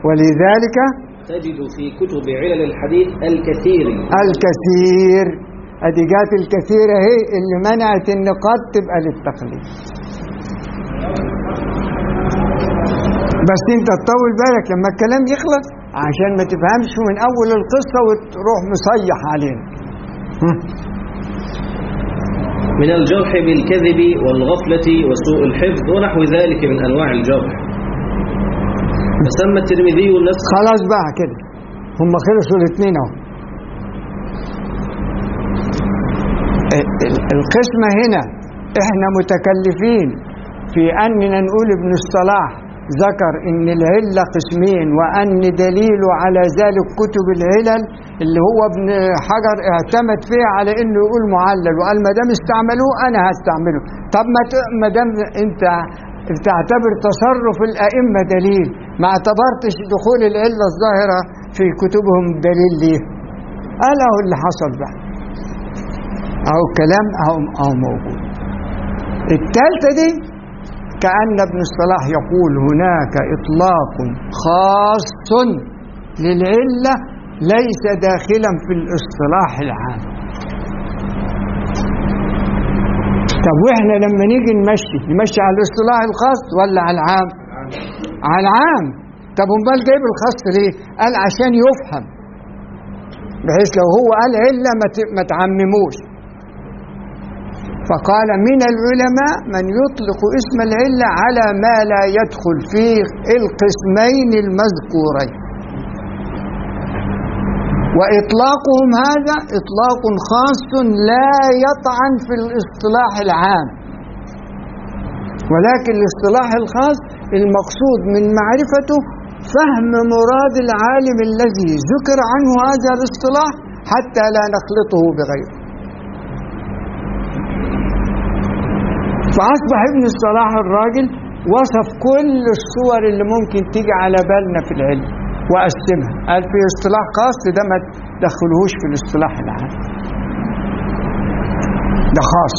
Speaker 1: ولذلك
Speaker 2: تجد في كتب علل الحديث الكثير
Speaker 1: الكثير ادي جات الكثير اهي اللي منعت النقاط تبقى للتقليد بس انت تطول بالك لما الكلام يخلص عشان ما تفهمش من اول القصه وتروح مصيح علينا هم.
Speaker 2: من الجرح بالكذب والغفلة وسوء الحفظ ونحو ذلك من أنواع الجرح فسمى الترمذي النسخ
Speaker 1: خلاص بقى كده هم خلصوا الاثنين اهو ال- ال- القسمة هنا احنا متكلفين في اننا نقول ابن الصلاح ذكر ان العلة قسمين وان دليله على ذلك كتب العلل اللي هو ابن حجر اعتمد فيها على انه يقول معلل وقال ما دام استعملوه انا هستعمله طب ما ت- ما دام انت تعتبر تصرف الائمه دليل ما اعتبرتش دخول العله الظاهره في كتبهم دليل ليه قال اهو اللي حصل بقى اهو الكلام اهو اهو موجود الثالثه دي كأن ابن الصلاح يقول هناك إطلاق خاص للعلة ليس داخلا في الاصطلاح العام طب واحنا لما نيجي نمشي نمشي على الاصطلاح الخاص ولا على العام على العام طب امال جايب الخاص ليه قال عشان يفهم بحيث لو هو قال علة ما ت- ما تعمموش فقال من العلماء من يطلق اسم العلة على ما لا يدخل في القسمين المذكورين وإطلاقهم هذا إطلاق خاص لا يطعن في الاصطلاح العام ولكن الاصطلاح الخاص المقصود من معرفته فهم مراد العالم الذي ذكر عنه هذا الاصطلاح حتى لا نخلطه بغيره فأصبح ابن الصلاح الراجل وصف كل الصور اللي ممكن تيجي على بالنا في العلم وقسمها قال في اصطلاح خاص ده ما تدخلهوش في الاصطلاح العام ده خاص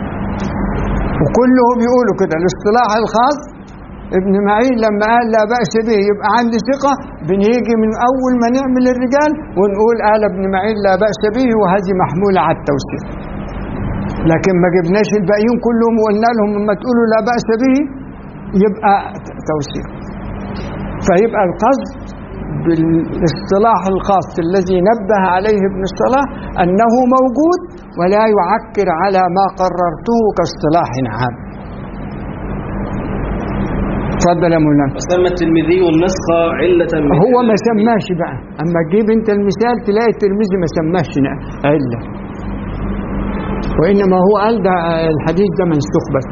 Speaker 1: وكلهم يقولوا كده الاصطلاح الخاص ابن معين لما قال لا بأس به يبقى عندي ثقة بنيجي من أول ما نعمل الرجال ونقول قال ابن معين لا بأس به وهذه محمولة على التوثيق لكن ما جبناش الباقيين كلهم وقلنا لهم لما تقولوا لا بأس به يبقى ت- توثيق فيبقى القصد بالاصطلاح الخاص الذي نبه عليه ابن الصلاح أنه موجود ولا يعكر على ما قررته كاصطلاح عام تفضل يا مولانا
Speaker 2: وسمى الترمذي النسخ علة من
Speaker 1: هو ما
Speaker 2: علل
Speaker 1: سماش بقى اما تجيب انت المثال تلاقي الترمذي ما سماش ن- عله وانما هو قال ده الحديث ده منسوخ بس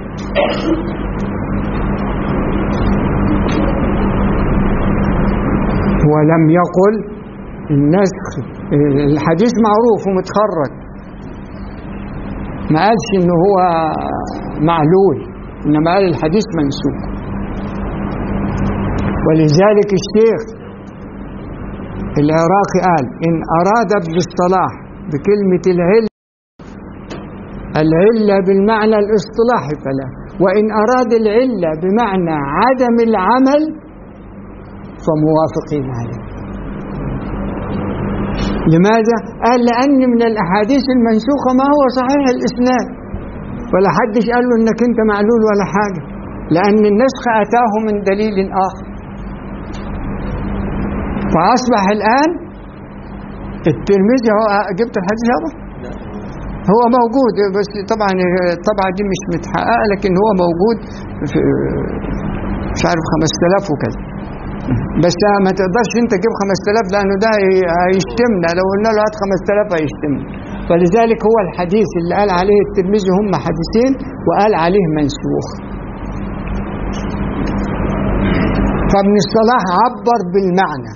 Speaker 1: ولم يقل النسخ الحديث معروف ومتخرج ما قالش ان هو معلول انما قال الحديث منسوخ ولذلك الشيخ العراقي قال إن أراد ابن الصلاح بكلمة العلة العلة بالمعنى الاصطلاحي فلا وإن أراد العلة بمعنى عدم العمل فموافقين عليه لماذا؟ قال لأن من الأحاديث المنسوخة ما هو صحيح الإسناد ولا حدش قال له إنك أنت معلول ولا حاجة لأن النسخ أتاه من دليل آخر فأصبح الآن الترمذي هو جبت الحديث هذا هو موجود بس طبعا طبعا دي مش متحققة لكن هو موجود في مش عارف 5000 وكذا بس ما تقدرش انت تجيب 5000 لانه ده هيشتمنا لو قلنا له هات 5000 هيشتمنا فلذلك هو الحديث اللي قال عليه الترمذي هم حديثين وقال عليه منسوخ فابن الصلاح عبر بالمعنى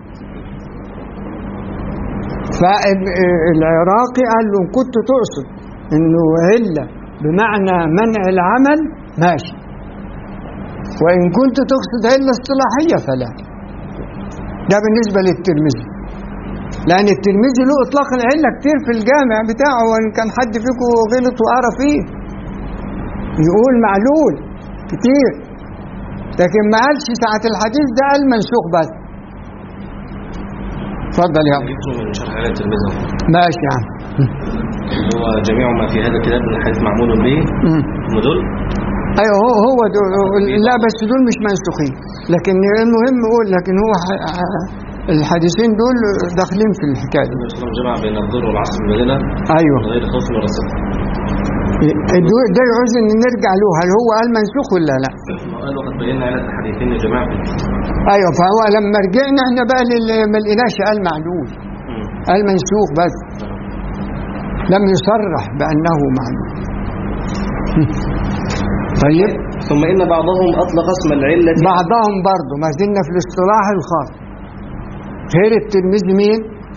Speaker 1: فالعراقي قال له إن كنت تقصد انه علة بمعنى منع العمل ماشي وإن كنت تقصد علة اصطلاحية فلا ده بالنسبة للترمذي لأن الترمذي له إطلاق العلة كتير في الجامع بتاعه وإن كان حد فيكم غلط وقرا فيه يقول معلول كتير لكن ما قالش ساعة الحديث ده قال منسوخ بس اتفضل يا أبو.
Speaker 2: جبته من شرح على الترمذي
Speaker 1: ماشي يا عم
Speaker 2: هو جميع ما في هذا الكتاب من الحديث معمول به
Speaker 1: مم.
Speaker 2: هم دول
Speaker 1: ايوه هو هو دول لا بس دول مش منسوخين لكن المهم اقول لكن هو ح- ح- الحديثين دول داخلين في الحكايه دي.
Speaker 2: النبي صلى الله عليه وسلم جمع بين الظهر والعصر في المدينة
Speaker 1: ايوه
Speaker 2: من غير خوف ولا سفر
Speaker 1: دول- ده يعوز ان نرجع له هل هو قال منسوخ ولا لا
Speaker 2: قال وقد بينا على الحديثين يا جماعة
Speaker 1: ايوه فهو لما رجعنا احنا بقى للي ما لقيناش قال معلول
Speaker 2: مم.
Speaker 1: قال منسوخ بس لم يصرح بانه معلول طيب
Speaker 2: ثم إن بعضهم أطلق اسم العلة
Speaker 1: بعضهم برضه ما زلنا في الاصطلاح الخاص غير الترمذي مين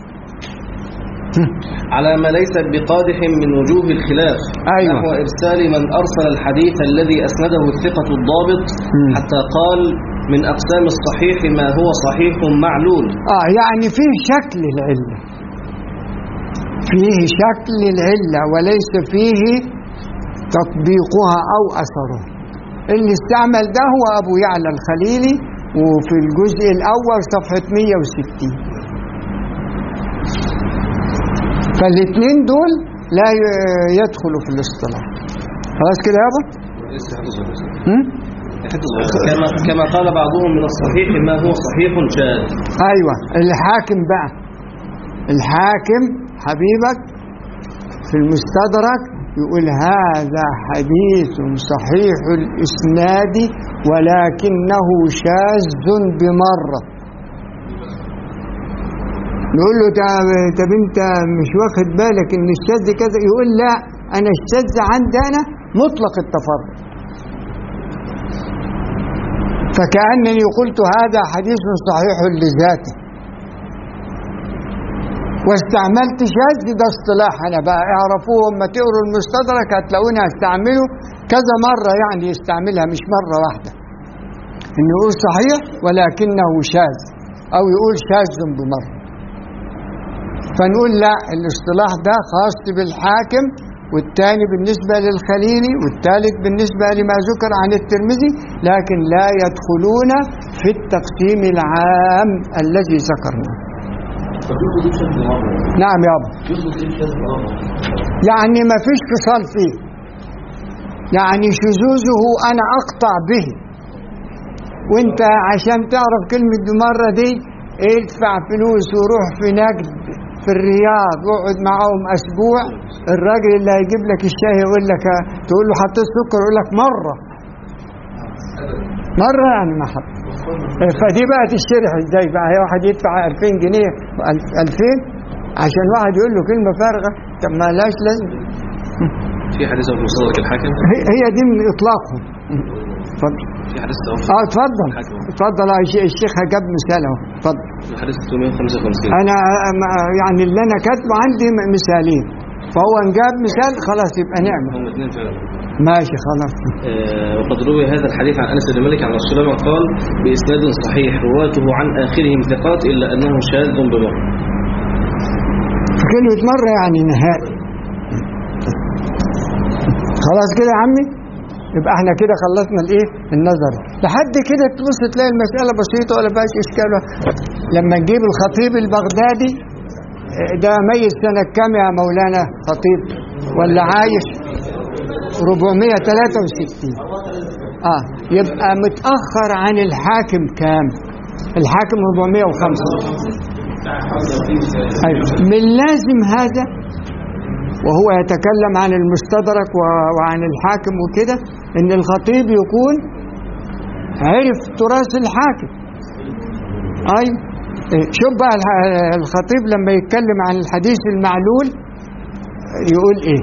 Speaker 2: على ما ليس بقادح من وجوه الخلاف
Speaker 1: أيوة.
Speaker 2: نحو إرسال من أرسل الحديث الذي أسنده الثقة الضابط
Speaker 1: مم.
Speaker 2: حتى قال من أقسام الصحيح ما هو صحيح معلول
Speaker 1: اه يعني فيه شكل العلة فيه شكل العلة وليس فيه تطبيقها أو أثرها اللي استعمل ده هو أبو يعلى الخليلي وفي الجزء الأول صفحة 160 فالاثنين دول لا ي- يدخلوا في الاصطلاح خلاص كده يابا هم؟
Speaker 2: كما كما قال بعضهم من الصحيح ما هو صحيح شاذ
Speaker 1: ايوه الحاكم بقى الحاكم حبيبك في المستدرك يقول هذا حديث صحيح الاسناد ولكنه شاذ بمره نقول له طب طب انت مش واخد بالك ان الشاذ كذا يقول لا انا الشاذ عندي انا مطلق التفرد فكأنني قلت هذا حديث صحيح لذاته واستعملت شاذ ده اصطلاح انا بقى اعرفوه اما تقروا المستدرك هتلاقوني هستعمله كذا مرة يعني يستعملها مش مرة واحدة انه يقول صحيح ولكنه شاذ او يقول شاذ بمرة فنقول لا الاصطلاح ده خاص بالحاكم والثاني بالنسبة للخليلي والثالث بالنسبة لما ذكر عن الترمذي لكن لا يدخلون في التقسيم العام الذي ذكرناه
Speaker 3: فبيقول دي بشكل مرة
Speaker 1: نعم يابا
Speaker 3: يطلق ايه بشكل مرة
Speaker 1: يعني ما فيش فصال فيه يعني شذوذه انا اقطع به وانت عشان تعرف كلمة مرة دي ادفع فلوس وروح في نجد في الرياض واقعد معاهم اسبوع الراجل اللي هيجيب لك الشاي يقول لك تقول له حطيت سكر يقول لك مرة مرة يعني ما حط فدي بقى تشتري ازاي بقى هي واحد يدفع 2000 جنيه 2000 عشان واحد يقول له كلمة فارغة طب ما لهاش لازمة
Speaker 2: في حديث أبو مصدق الحاكم
Speaker 1: هي هي دي من اطلاقهم اتفضل
Speaker 2: في حديث توفى
Speaker 1: اه اتفضل
Speaker 2: الحاكم.
Speaker 1: اتفضل يا شيخ- الشيخ جاب مثال اهو اتفضل
Speaker 2: الحديث 355
Speaker 1: انا أم- يعني اللي انا كاتبه عندي م- مثالين فهو ان جاب مثال خلاص يبقى نعمه
Speaker 2: هم اثنين فعلا
Speaker 1: ماشي خلاص
Speaker 2: آه، وقد روي هذا الحديث عن انس بن مالك عن رسول الله قال باسناد صحيح رواته عن اخرهم ثقات الا انه شاذ بمر
Speaker 1: في كلمه مره يعني نهائي خلاص كده يا عمي يبقى احنا كده خلصنا الايه النظر لحد كده تبص تلاقي المساله بسيطه ولا فيهاش اشكال لما نجيب الخطيب البغدادي اه، ده ميت سنه كام يا مولانا خطيب ولا عايش 463 اه يبقى متاخر عن الحاكم كام الحاكم 405 أيوة. من لازم هذا وهو يتكلم عن المستدرك و- وعن الحاكم وكده ان الخطيب يكون عرف تراث الحاكم اي شوف بقى الح- الخطيب لما يتكلم عن الحديث المعلول يقول ايه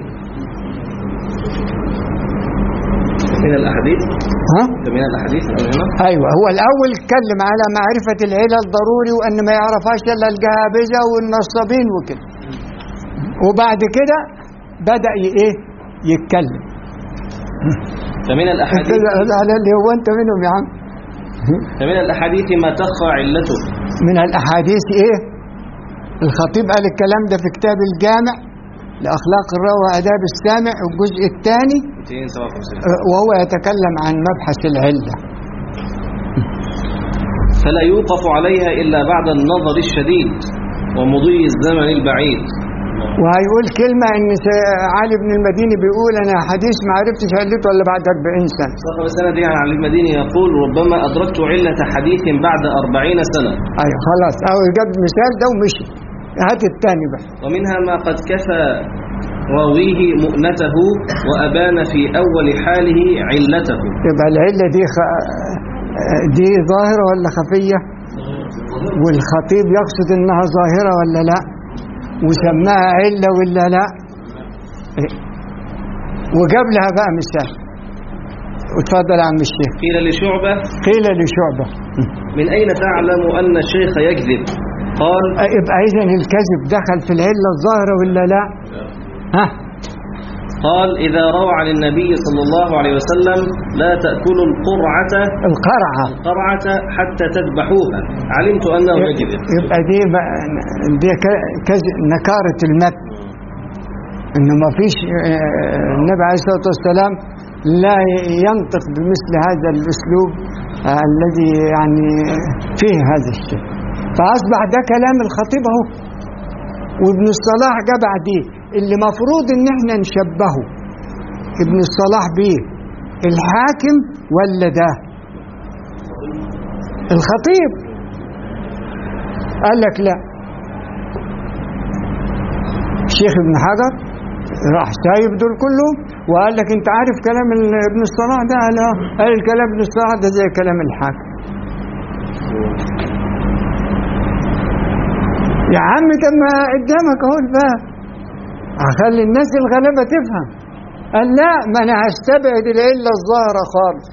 Speaker 2: من الاحاديث
Speaker 1: ها
Speaker 2: من الاحاديث أو هنا
Speaker 1: ايوه هو الاول اتكلم على معرفه العلل ضروري وان ما يعرفهاش الا الجهابذه والنصابين وكده وبعد كده بدا ي- ايه يتكلم
Speaker 2: فمن الاحاديث
Speaker 1: على اللي هو انت منهم يا عم
Speaker 2: فمن الاحاديث ما تخفى علته
Speaker 1: من الاحاديث ايه الخطيب قال الكلام ده في كتاب الجامع لاخلاق الراوي واداب السامع الجزء الثاني
Speaker 2: 257
Speaker 1: وهو يتكلم عن مبحث العله
Speaker 2: فلا يوقف عليها الا بعد النظر الشديد ومضي الزمن البعيد
Speaker 1: وهيقول كلمة إن س- علي بن المديني بيقول أنا حديث ما عرفتش علته إلا بعد 40 سنة
Speaker 2: صاحب السند عن علي المديني يقول ربما أدركت علة حديث بعد أربعين سنة
Speaker 1: أيوة خلاص أو جاب مثال ده ومشي هات التاني بقى
Speaker 2: ومنها ما قد كفى راويه مؤنته وأبان في أول حاله علته
Speaker 1: يبقى العلة دي خ... دي ظاهرة ولا خفية والخطيب يقصد إنها ظاهرة ولا لا وسماها علة ولا لا إيه. وجاب لها بقى مثال وتفضل يا عم الشيخ
Speaker 2: قيل لشعبة
Speaker 1: قيل لشعبة
Speaker 2: من أين تعلم أن الشيخ يكذب قال
Speaker 1: يبقى إذا الكذب دخل في العلة الظاهرة ولا لا ها
Speaker 2: قال إذا روى عن النبي صلى الله عليه وسلم لا تأكلوا القرعة
Speaker 1: القرعة
Speaker 2: القرعة حتى تذبحوها علمت أنه يكذب
Speaker 1: يبقى دي بقى دي ك- كذب نكارة المتن انه ما فيش آه، النبي عليه الصلاه والسلام لا ينطق بمثل هذا الاسلوب آه، الذي يعني فيه هذا الشيء فاصبح ده كلام الخطيب اهو وابن الصلاح جه بعديه اللي مفروض ان احنا نشبهه ابن الصلاح بيه الحاكم ولا ده الخطيب قال لك لا الشيخ ابن حجر راح سايب دول كلهم وقال لك انت عارف كلام ال- ابن الصلاح ده قال اه قال الكلام ابن الصلاح ده زي كلام الحاكم يا عم طب ما قدامك اهو الباب هخلي الناس الغلابه تفهم قال لا ما انا هستبعد العله الظاهره خالص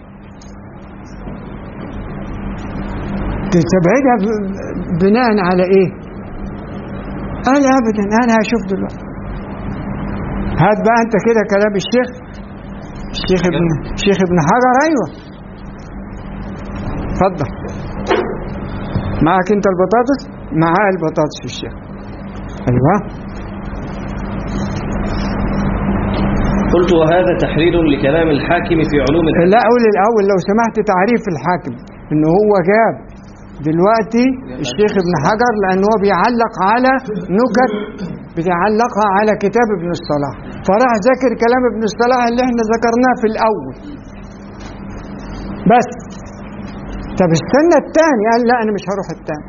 Speaker 1: تستبعدها ب- بناء على ايه قال ابدا انا هشوف دلوقتي هات بقى انت كده كلام الشيخ الشيخ ابن الشيخ ابن حجر ايوه اتفضل معك انت البطاطس معاه البطاطس في الشيخ ايوه
Speaker 2: قلت وهذا تحرير لكلام الحاكم في علوم الحديث
Speaker 1: لا اقول الاول لو سمحت تعريف الحاكم ان هو جاب دلوقتي الشيخ ابن حجر لان هو بيعلق على نكت بيعلقها على كتاب ابن الصلاح فراح ذاكر كلام ابن الصلاح اللي احنا ذكرناه في الاول بس طب استنى الثاني قال لا انا مش هروح الثاني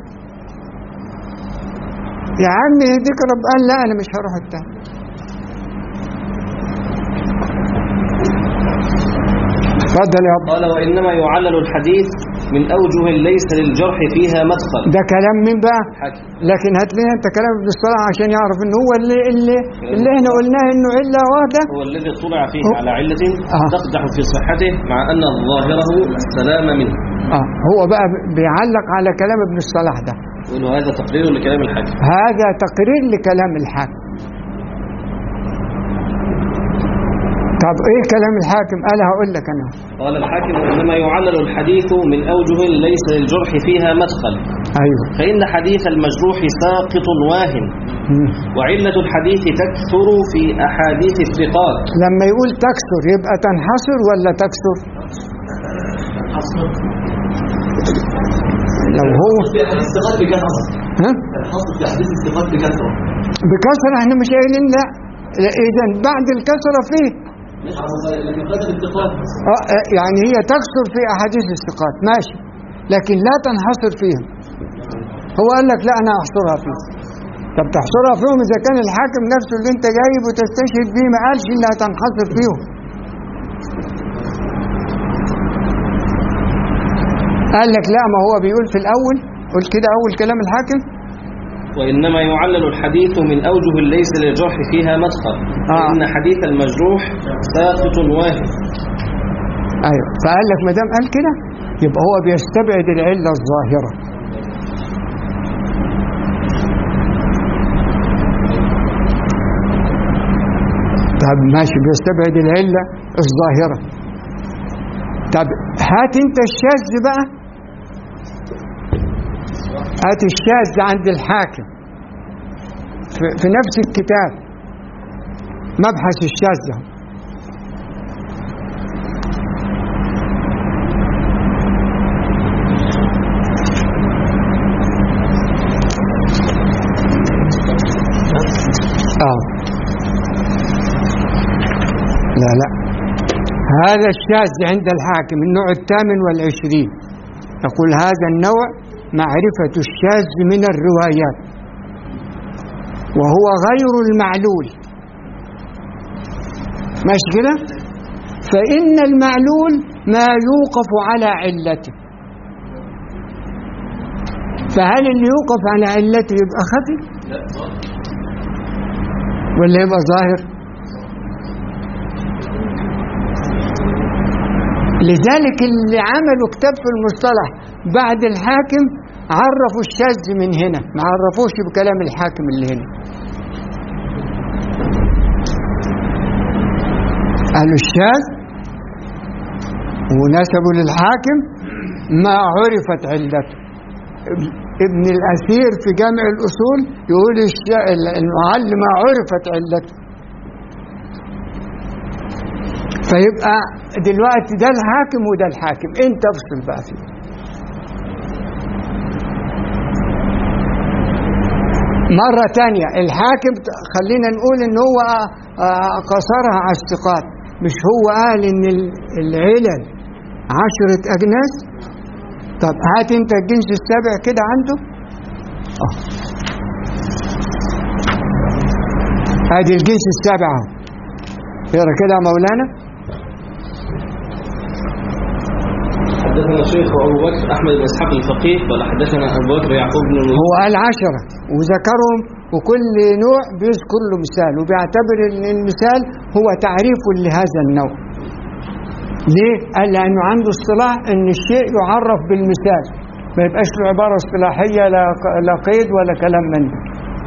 Speaker 1: يا عم يهديك رب قال لا انا مش هروح الثاني اتفضل يا ابو
Speaker 2: قال وإنما يعلل الحديث من أوجه ليس للجرح فيها مدخل
Speaker 1: ده كلام مين بقى
Speaker 2: حكي
Speaker 1: لكن هات لنا انت كلام ابن الصلاح عشان يعرف ان هو اللي اللي, اللي احنا قلناه انه عله واحده
Speaker 2: هو الذي اطلع فيه
Speaker 1: هو-
Speaker 2: على علة
Speaker 1: آه.
Speaker 2: تقدح في صحته مع أن ظاهره السلام منه
Speaker 1: اه هو بقى بيعلق على كلام ابن الصلاح ده
Speaker 2: وإنه هذا تقرير لكلام الحاكم
Speaker 1: هذا تقرير لكلام الحاكم طب ايه كلام الحاكم قال هقول لك انا
Speaker 2: قال الحاكم إنما يعلل الحديث من أوجه ليس للجرح فيها مدخل
Speaker 1: ايوه
Speaker 2: فإن حديث المجروح ساقط واهن
Speaker 1: مم.
Speaker 2: وعلة الحديث تكثر في أحاديث الثقات
Speaker 1: لما يقول تكسر يبقى تنحصر ولا تكسر لو هو
Speaker 3: في حديث الثقات بكثرة
Speaker 1: ها
Speaker 3: الحصر في حديث الثقات بكثرة
Speaker 1: بكسرة احنا مش قايلين لا اذا بعد الكسرة فيه
Speaker 3: لكن قدر الثقات
Speaker 1: آه، آه، يعني هي تكثر في احاديث الثقات ماشي لكن لا تنحصر فيهم هو قال لك لا انا احصرها فيهم طب تحصرها فيهم اذا كان الحاكم نفسه اللي انت جايب وتستشهد بيه ما قالش انها تنحصر فيهم قال لك لا ما هو بيقول في الاول قول كده اول كلام الحاكم
Speaker 2: وإنما يعلل الحديث من أوجه ليس للجرح فيها مدخل
Speaker 1: آه.
Speaker 2: فإن حديث المجروح ساقط واهن
Speaker 1: ايوه فقال لك ما دام قال كده يبقى هو بيستبعد العله الظاهره طب ماشي بيستبعد العله الظاهره طب هات انت الشاذ بقى هات الشاذ عند الحاكم في, في نفس الكتاب مبحث الشاذ ده آه. لا لا هذا الشاذ عند الحاكم النوع الثامن والعشرين يقول هذا النوع معرفة الشاذ من الروايات وهو غير المعلول ماشي كده فإن المعلول ما يوقف على علته فهل اللي يوقف على علته يبقى خفي ولا يبقى ظاهر لذلك اللي عملوا كتاب في المصطلح بعد الحاكم عرفوا الشاذ من هنا ما عرفوش بكلام الحاكم اللي هنا قالوا الشاذ ونسبوا للحاكم ما عرفت علته ابن الأثير في جامع الأصول يقول الش- المعلم ما عرفت علته فيبقى دلوقتي ده الحاكم وده الحاكم انت افصل بقى فيه مرة تانية الحاكم ت- خلينا نقول ان هو آه، آه، قصرها على الثقات مش هو قال ان ال- العلل عشرة اجناس طب هات انت الجنس السابع كده عنده اه ادي الجنس السابع اهو اقرا كده يا مولانا
Speaker 2: حدثنا الشيخ ابو بكر احمد بن اسحاق الفقيه قال حدثنا ابو بكر يعقوب بن
Speaker 1: هو قال عشرة وذكرهم وكل نوع بيذكر له مثال وبيعتبر ان المثال هو تعريف لهذا النوع ليه؟ قال لأنه عنده اصطلاح ان الشيء يعرف بالمثال ما يبقاش له عبارة اصطلاحية لا لا قيد ولا كلام من ده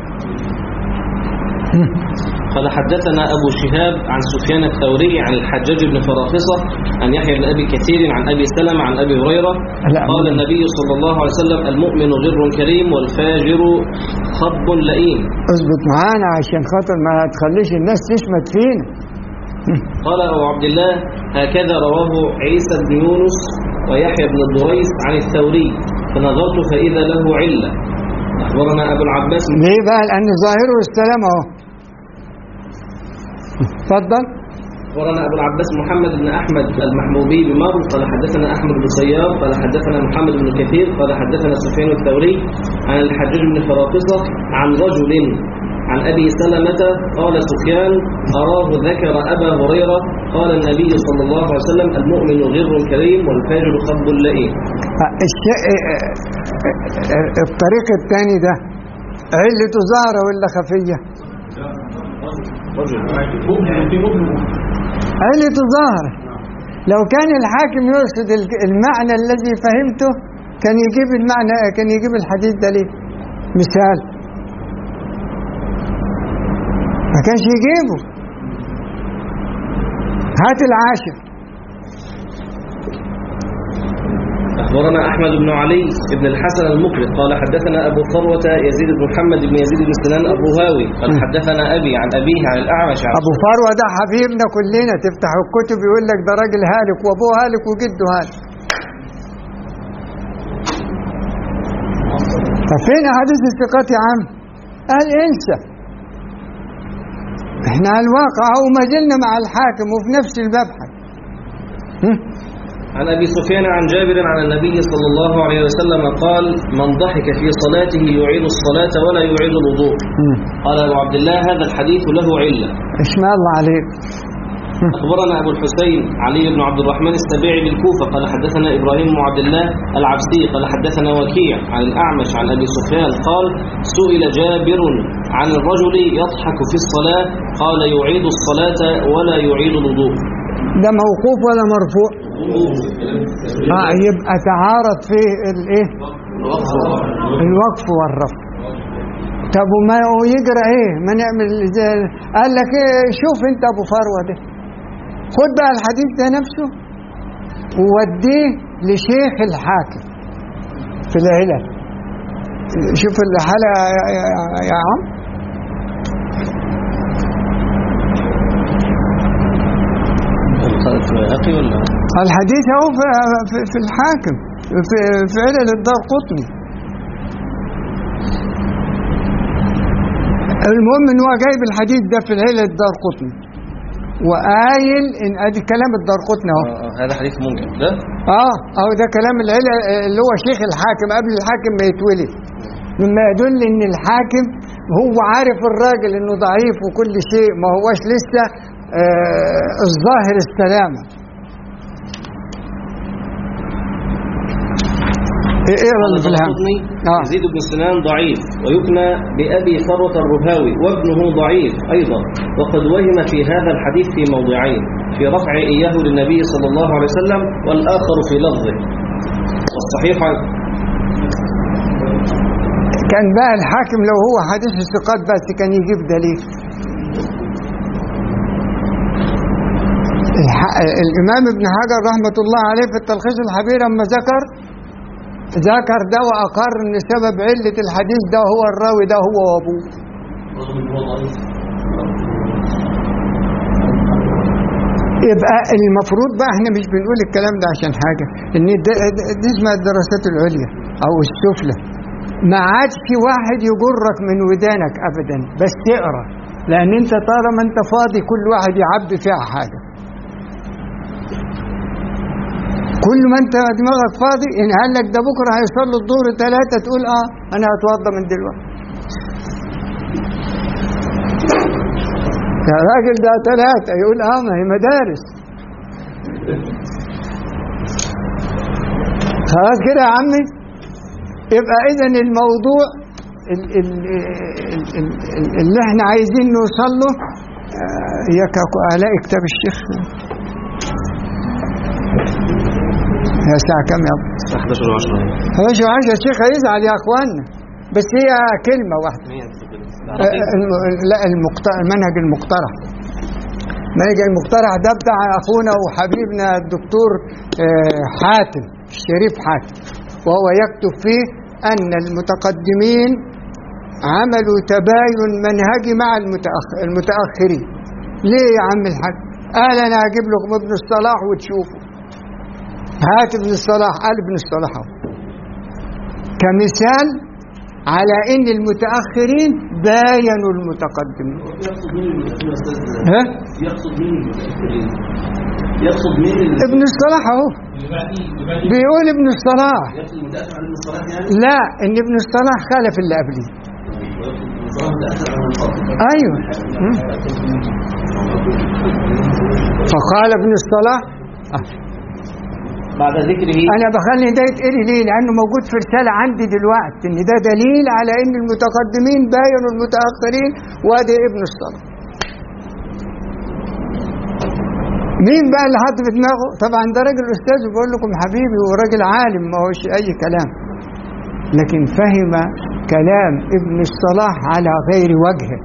Speaker 2: قال حدثنا ابو شهاب عن سفيان الثوري عن الحجاج بن فرافصه عن يحيى بن ابي كثير عن ابي سلمة عن ابي هريره
Speaker 1: لا.
Speaker 2: قال النبي صلى الله عليه وسلم المؤمن غر كريم والفاجر خب لئيم
Speaker 1: اظبط معانا عشان خاطر ما تخليش الناس تشمت فينا
Speaker 2: قال أبو عبد الله هكذا رواه عيسى بن يونس ويحيى بن الدريس عن الثوري فنظرت فإذا له علة أخبرنا أبو العباس
Speaker 1: ليه بقى؟ لأن ظاهره السلام أهو اتفضل
Speaker 2: أخبرنا أبو العباس محمد بن أحمد المحموبي بمر قال حدثنا أحمد بن سيار قال حدثنا محمد بن كثير قال حدثنا سفيان الثوري عن الحجاج بن فرافصة عن رجل عن أبي سلمة قال سفيان أراه ذكر أبا هريرة قال النبي صلى الله عليه وسلم المؤمن غر كريم والفاجر خب لئيم
Speaker 1: الشيء الطريق الثاني ده علته ظاهرة ولا خفية؟
Speaker 2: رجل
Speaker 1: علته ظاهرة لو كان الحاكم يقصد ال- المعنى الذي فهمته كان يجيب المعنى كان يجيب الحديث ده ليه؟ مثال ما كانش يجيبه هات العاشر
Speaker 2: أخبرنا أحمد بن علي بن الحسن المقرئ قال حدثنا أبو فروة يزيد بن محمد بن يزيد بن سنان أبو هاوي قال حدثنا أبي عن أبيه عن الأعمش عن
Speaker 1: ابو فروه ده حبيبنا كلنا تفتح الكتب يقول لك ده راجل هالك وابوه هالك وجده هالك طب فين احاديث الثقات يا عم قال انسى احنا على الواقع او ما زلنا مع الحاكم وفي نفس المبحث هم؟
Speaker 2: عن أبي سفيان عن جابر عن النبي صلى الله عليه وسلم قال من ضحك في صلاته يعيد الصلاة ولا يعيد الوضوء
Speaker 1: هم.
Speaker 2: قال أبو عبد الله هذا الحديث له علة
Speaker 1: اشمع الله عليك
Speaker 2: أخبرنا أبو الحسين علي بن عبد الرحمن السبيعي بالكوفة قال حدثنا إبراهيم بن عبد الله العبسي قال حدثنا وكيع عن الأعمش عن أبي سفيان قال سئل جابر عن الرجل يضحك في الصلاة قال يعيد الصلاة ولا يعيد الوضوء
Speaker 1: ده موقوف ولا مرفوع اه يبقى تعارض فيه الايه الوقف والرفع طب وما هو يجرى ايه ما نعمل زي قال لك ايه شوف انت ابو فروه ده خد بقى الحديث ده نفسه ووديه لشيخ الحاكم في العلل شوف الحالة يا, يا, يا عم
Speaker 2: أخي ولا
Speaker 1: الحديث هو في, في, في الحاكم في, في علل الدار قطني المهم ان هو جايب الحديث ده في العيلة الدار قطني وقايل ان ادي كلام الدار قطني اهو
Speaker 2: آه، آه، هذا حديث منكر ده
Speaker 1: اه اهو ده كلام العيلة اللي هو شيخ الحاكم قبل الحاكم ما يتولد مما يدل ان الحاكم هو عارف الراجل انه ضعيف وكل شيء ما هوش لسه آه الظاهر السلامة ايه ايه اللي في الهم
Speaker 2: القطني
Speaker 1: آه.
Speaker 2: يزيد بن سنان ضعيف ويكنى بأبي ثروة الرهاوي وابنه ضعيف أيضا وقد وهم في هذا الحديث في موضعين في رفع إياه للنبي صلى الله عليه وسلم والآخر في لفظه والصحيح
Speaker 1: كان بقى الحاكم لو هو حديث الثقات بس كان يجيب دليل الح- الإمام ابن حجر رحمة الله عليه في التلخيص الحبير لما ذكر ذكر ده وأقر أن سبب علة الحديث ده هو الراوي ده هو وأبوه
Speaker 3: رغم ان هو ضعيف
Speaker 1: يبقى المفروض بقى احنا مش بنقول الكلام ده عشان حاجة ان ده- ده- دي اسمها الدراسات العليا او السفلى ما عادش واحد يجرك من ودانك ابدا بس تقرا لان انت طالما انت فاضي كل واحد يعبي فيها حاجة كل ما انت دماغك فاضي ان قال لك ده بكره هيصلوا الظهر ثلاثة تقول اه انا هتوضى من دلوقتي يا راجل ده ثلاثة يقول اه ما هي مدارس خلاص كده يا عمي يبقى اذا الموضوع ال- ال- ال- ال- ال- اللي احنا عايزين نوصل له آه، هي كاكو الاقي كتاب الشيخ يا ساعة كم يا ابو
Speaker 2: 11 و10
Speaker 1: 11 10 الشيخ هيزعل يا اخوانا بس هي كلمة واحدة الم- لا المقت- المنهج المقترح منهج المقترح ده بتاع اخونا وحبيبنا الدكتور آه، حاتم الشريف حاتم وهو يكتب فيه ان المتقدمين عملوا تباين منهجي مع المتأخ- المتاخرين ليه يا عم الحاج قال انا هجيب لكم ابن الصلاح وتشوفوا هات ابن الصلاح قال ابن الصلاح أهو. كمثال على ان المتاخرين باينوا المتقدمين
Speaker 3: يقصد مين المتأخرين يا أستاذ؟
Speaker 1: ها
Speaker 3: يقصد مين المتأخرين؟ يقصد مين ال-
Speaker 1: ابن الصلاح اهو بيقول ابن الصلاح
Speaker 3: يقصد المتأخر عن ابن الصلاح يعني؟
Speaker 1: لا ان ابن الصلاح خالف اللي قبليه
Speaker 3: ويقصد ابن الصلاح متأخر عن الأصل
Speaker 1: ايوه م? فقال ابن الصلاح آه.
Speaker 2: بعد ذكره
Speaker 1: انا بخلي ده يتقري ليه لانه موجود في رساله عندي دلوقتي ان ده دليل على ان المتقدمين باينوا المتاخرين وادي ابن الصلاح مين بقى اللي حط في دماغه طبعا ده راجل استاذ وبقول لكم حبيبي وراجل عالم ما هوش اي كلام لكن فهم كلام ابن الصلاح على غير وجهه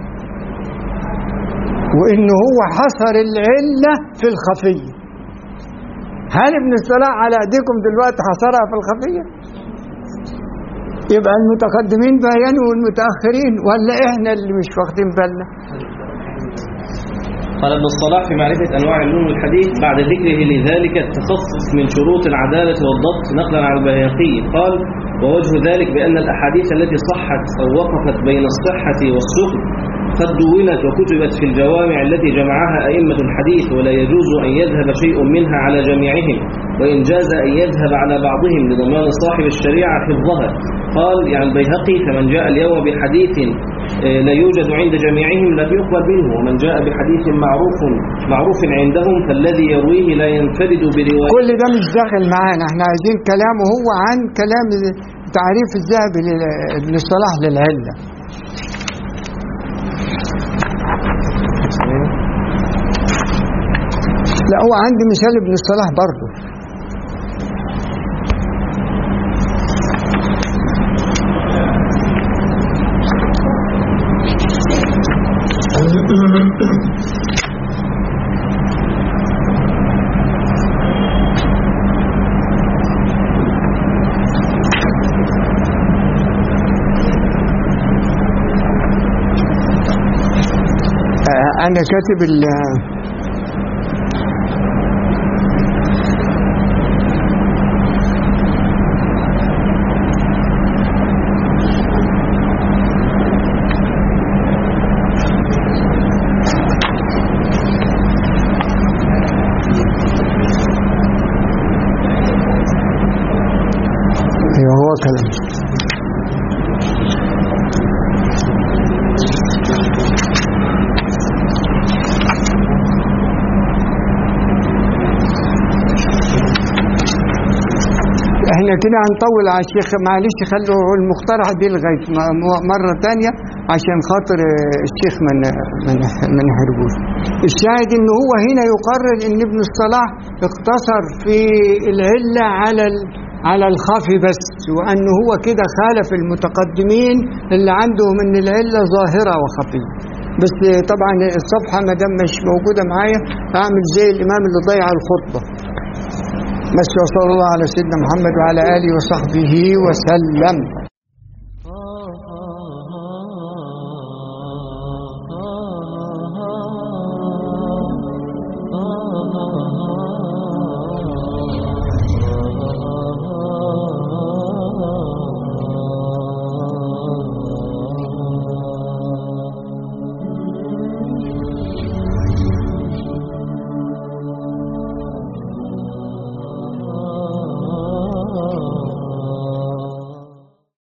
Speaker 1: وان هو حصر العله في الخفيه هل ابن الصلاح على ايديكم دلوقتي حصرها في الخفيه يبقى المتقدمين بينوا والمتاخرين ولا احنا اللي مش واخدين بالنا
Speaker 2: قال ابن الصلاح في معرفة أنواع علوم الحديث بعد ذكره لذلك التخصص من شروط العدالة والضبط نقلا عن البيهقي قال ووجه ذلك بأن الأحاديث التي صحت أو وقفت بين الصحة والسقم قد دونت وكتبت في الجوامع التي جمعها أئمة الحديث ولا يجوز أن يذهب شيء منها على جميعهم وإن جاز أن يذهب على بعضهم لضمان صاحب الشريعة حفظها قال يعني البيهقي فمن جاء اليوم بحديث آه، لا يوجد عند جميعهم لم يقبل منه ومن جاء بحديث معروف معروف عندهم فالذي يرويه لا ينفرد برواية
Speaker 1: كل ده مش داخل معانا احنا عايزين كلامه هو عن كلام تعريف الذهبي لابن الصلاح للعله لا هو عندي مثال ابن الصلاح برضه آه، انا كاتب ال احنا كده هنطول على الشيخ معلش خلوا المقترح دي لغايه م- م- مره تانية عشان خاطر آه، الشيخ ما ن- ما ن- ما نحرجوش. الشاهد ان هو هنا يقرر ان ابن الصلاح اقتصر في العله على ال- على الخفي بس وان هو كده خالف المتقدمين اللي عندهم ان العله ظاهره وخفيه. بس آه، طبعا الصفحه ما دام مش موجوده معايا اعمل زي الامام اللي ضيع الخطبه. بس وصلى الله على سيدنا محمد وعلى اله وصحبه وسلم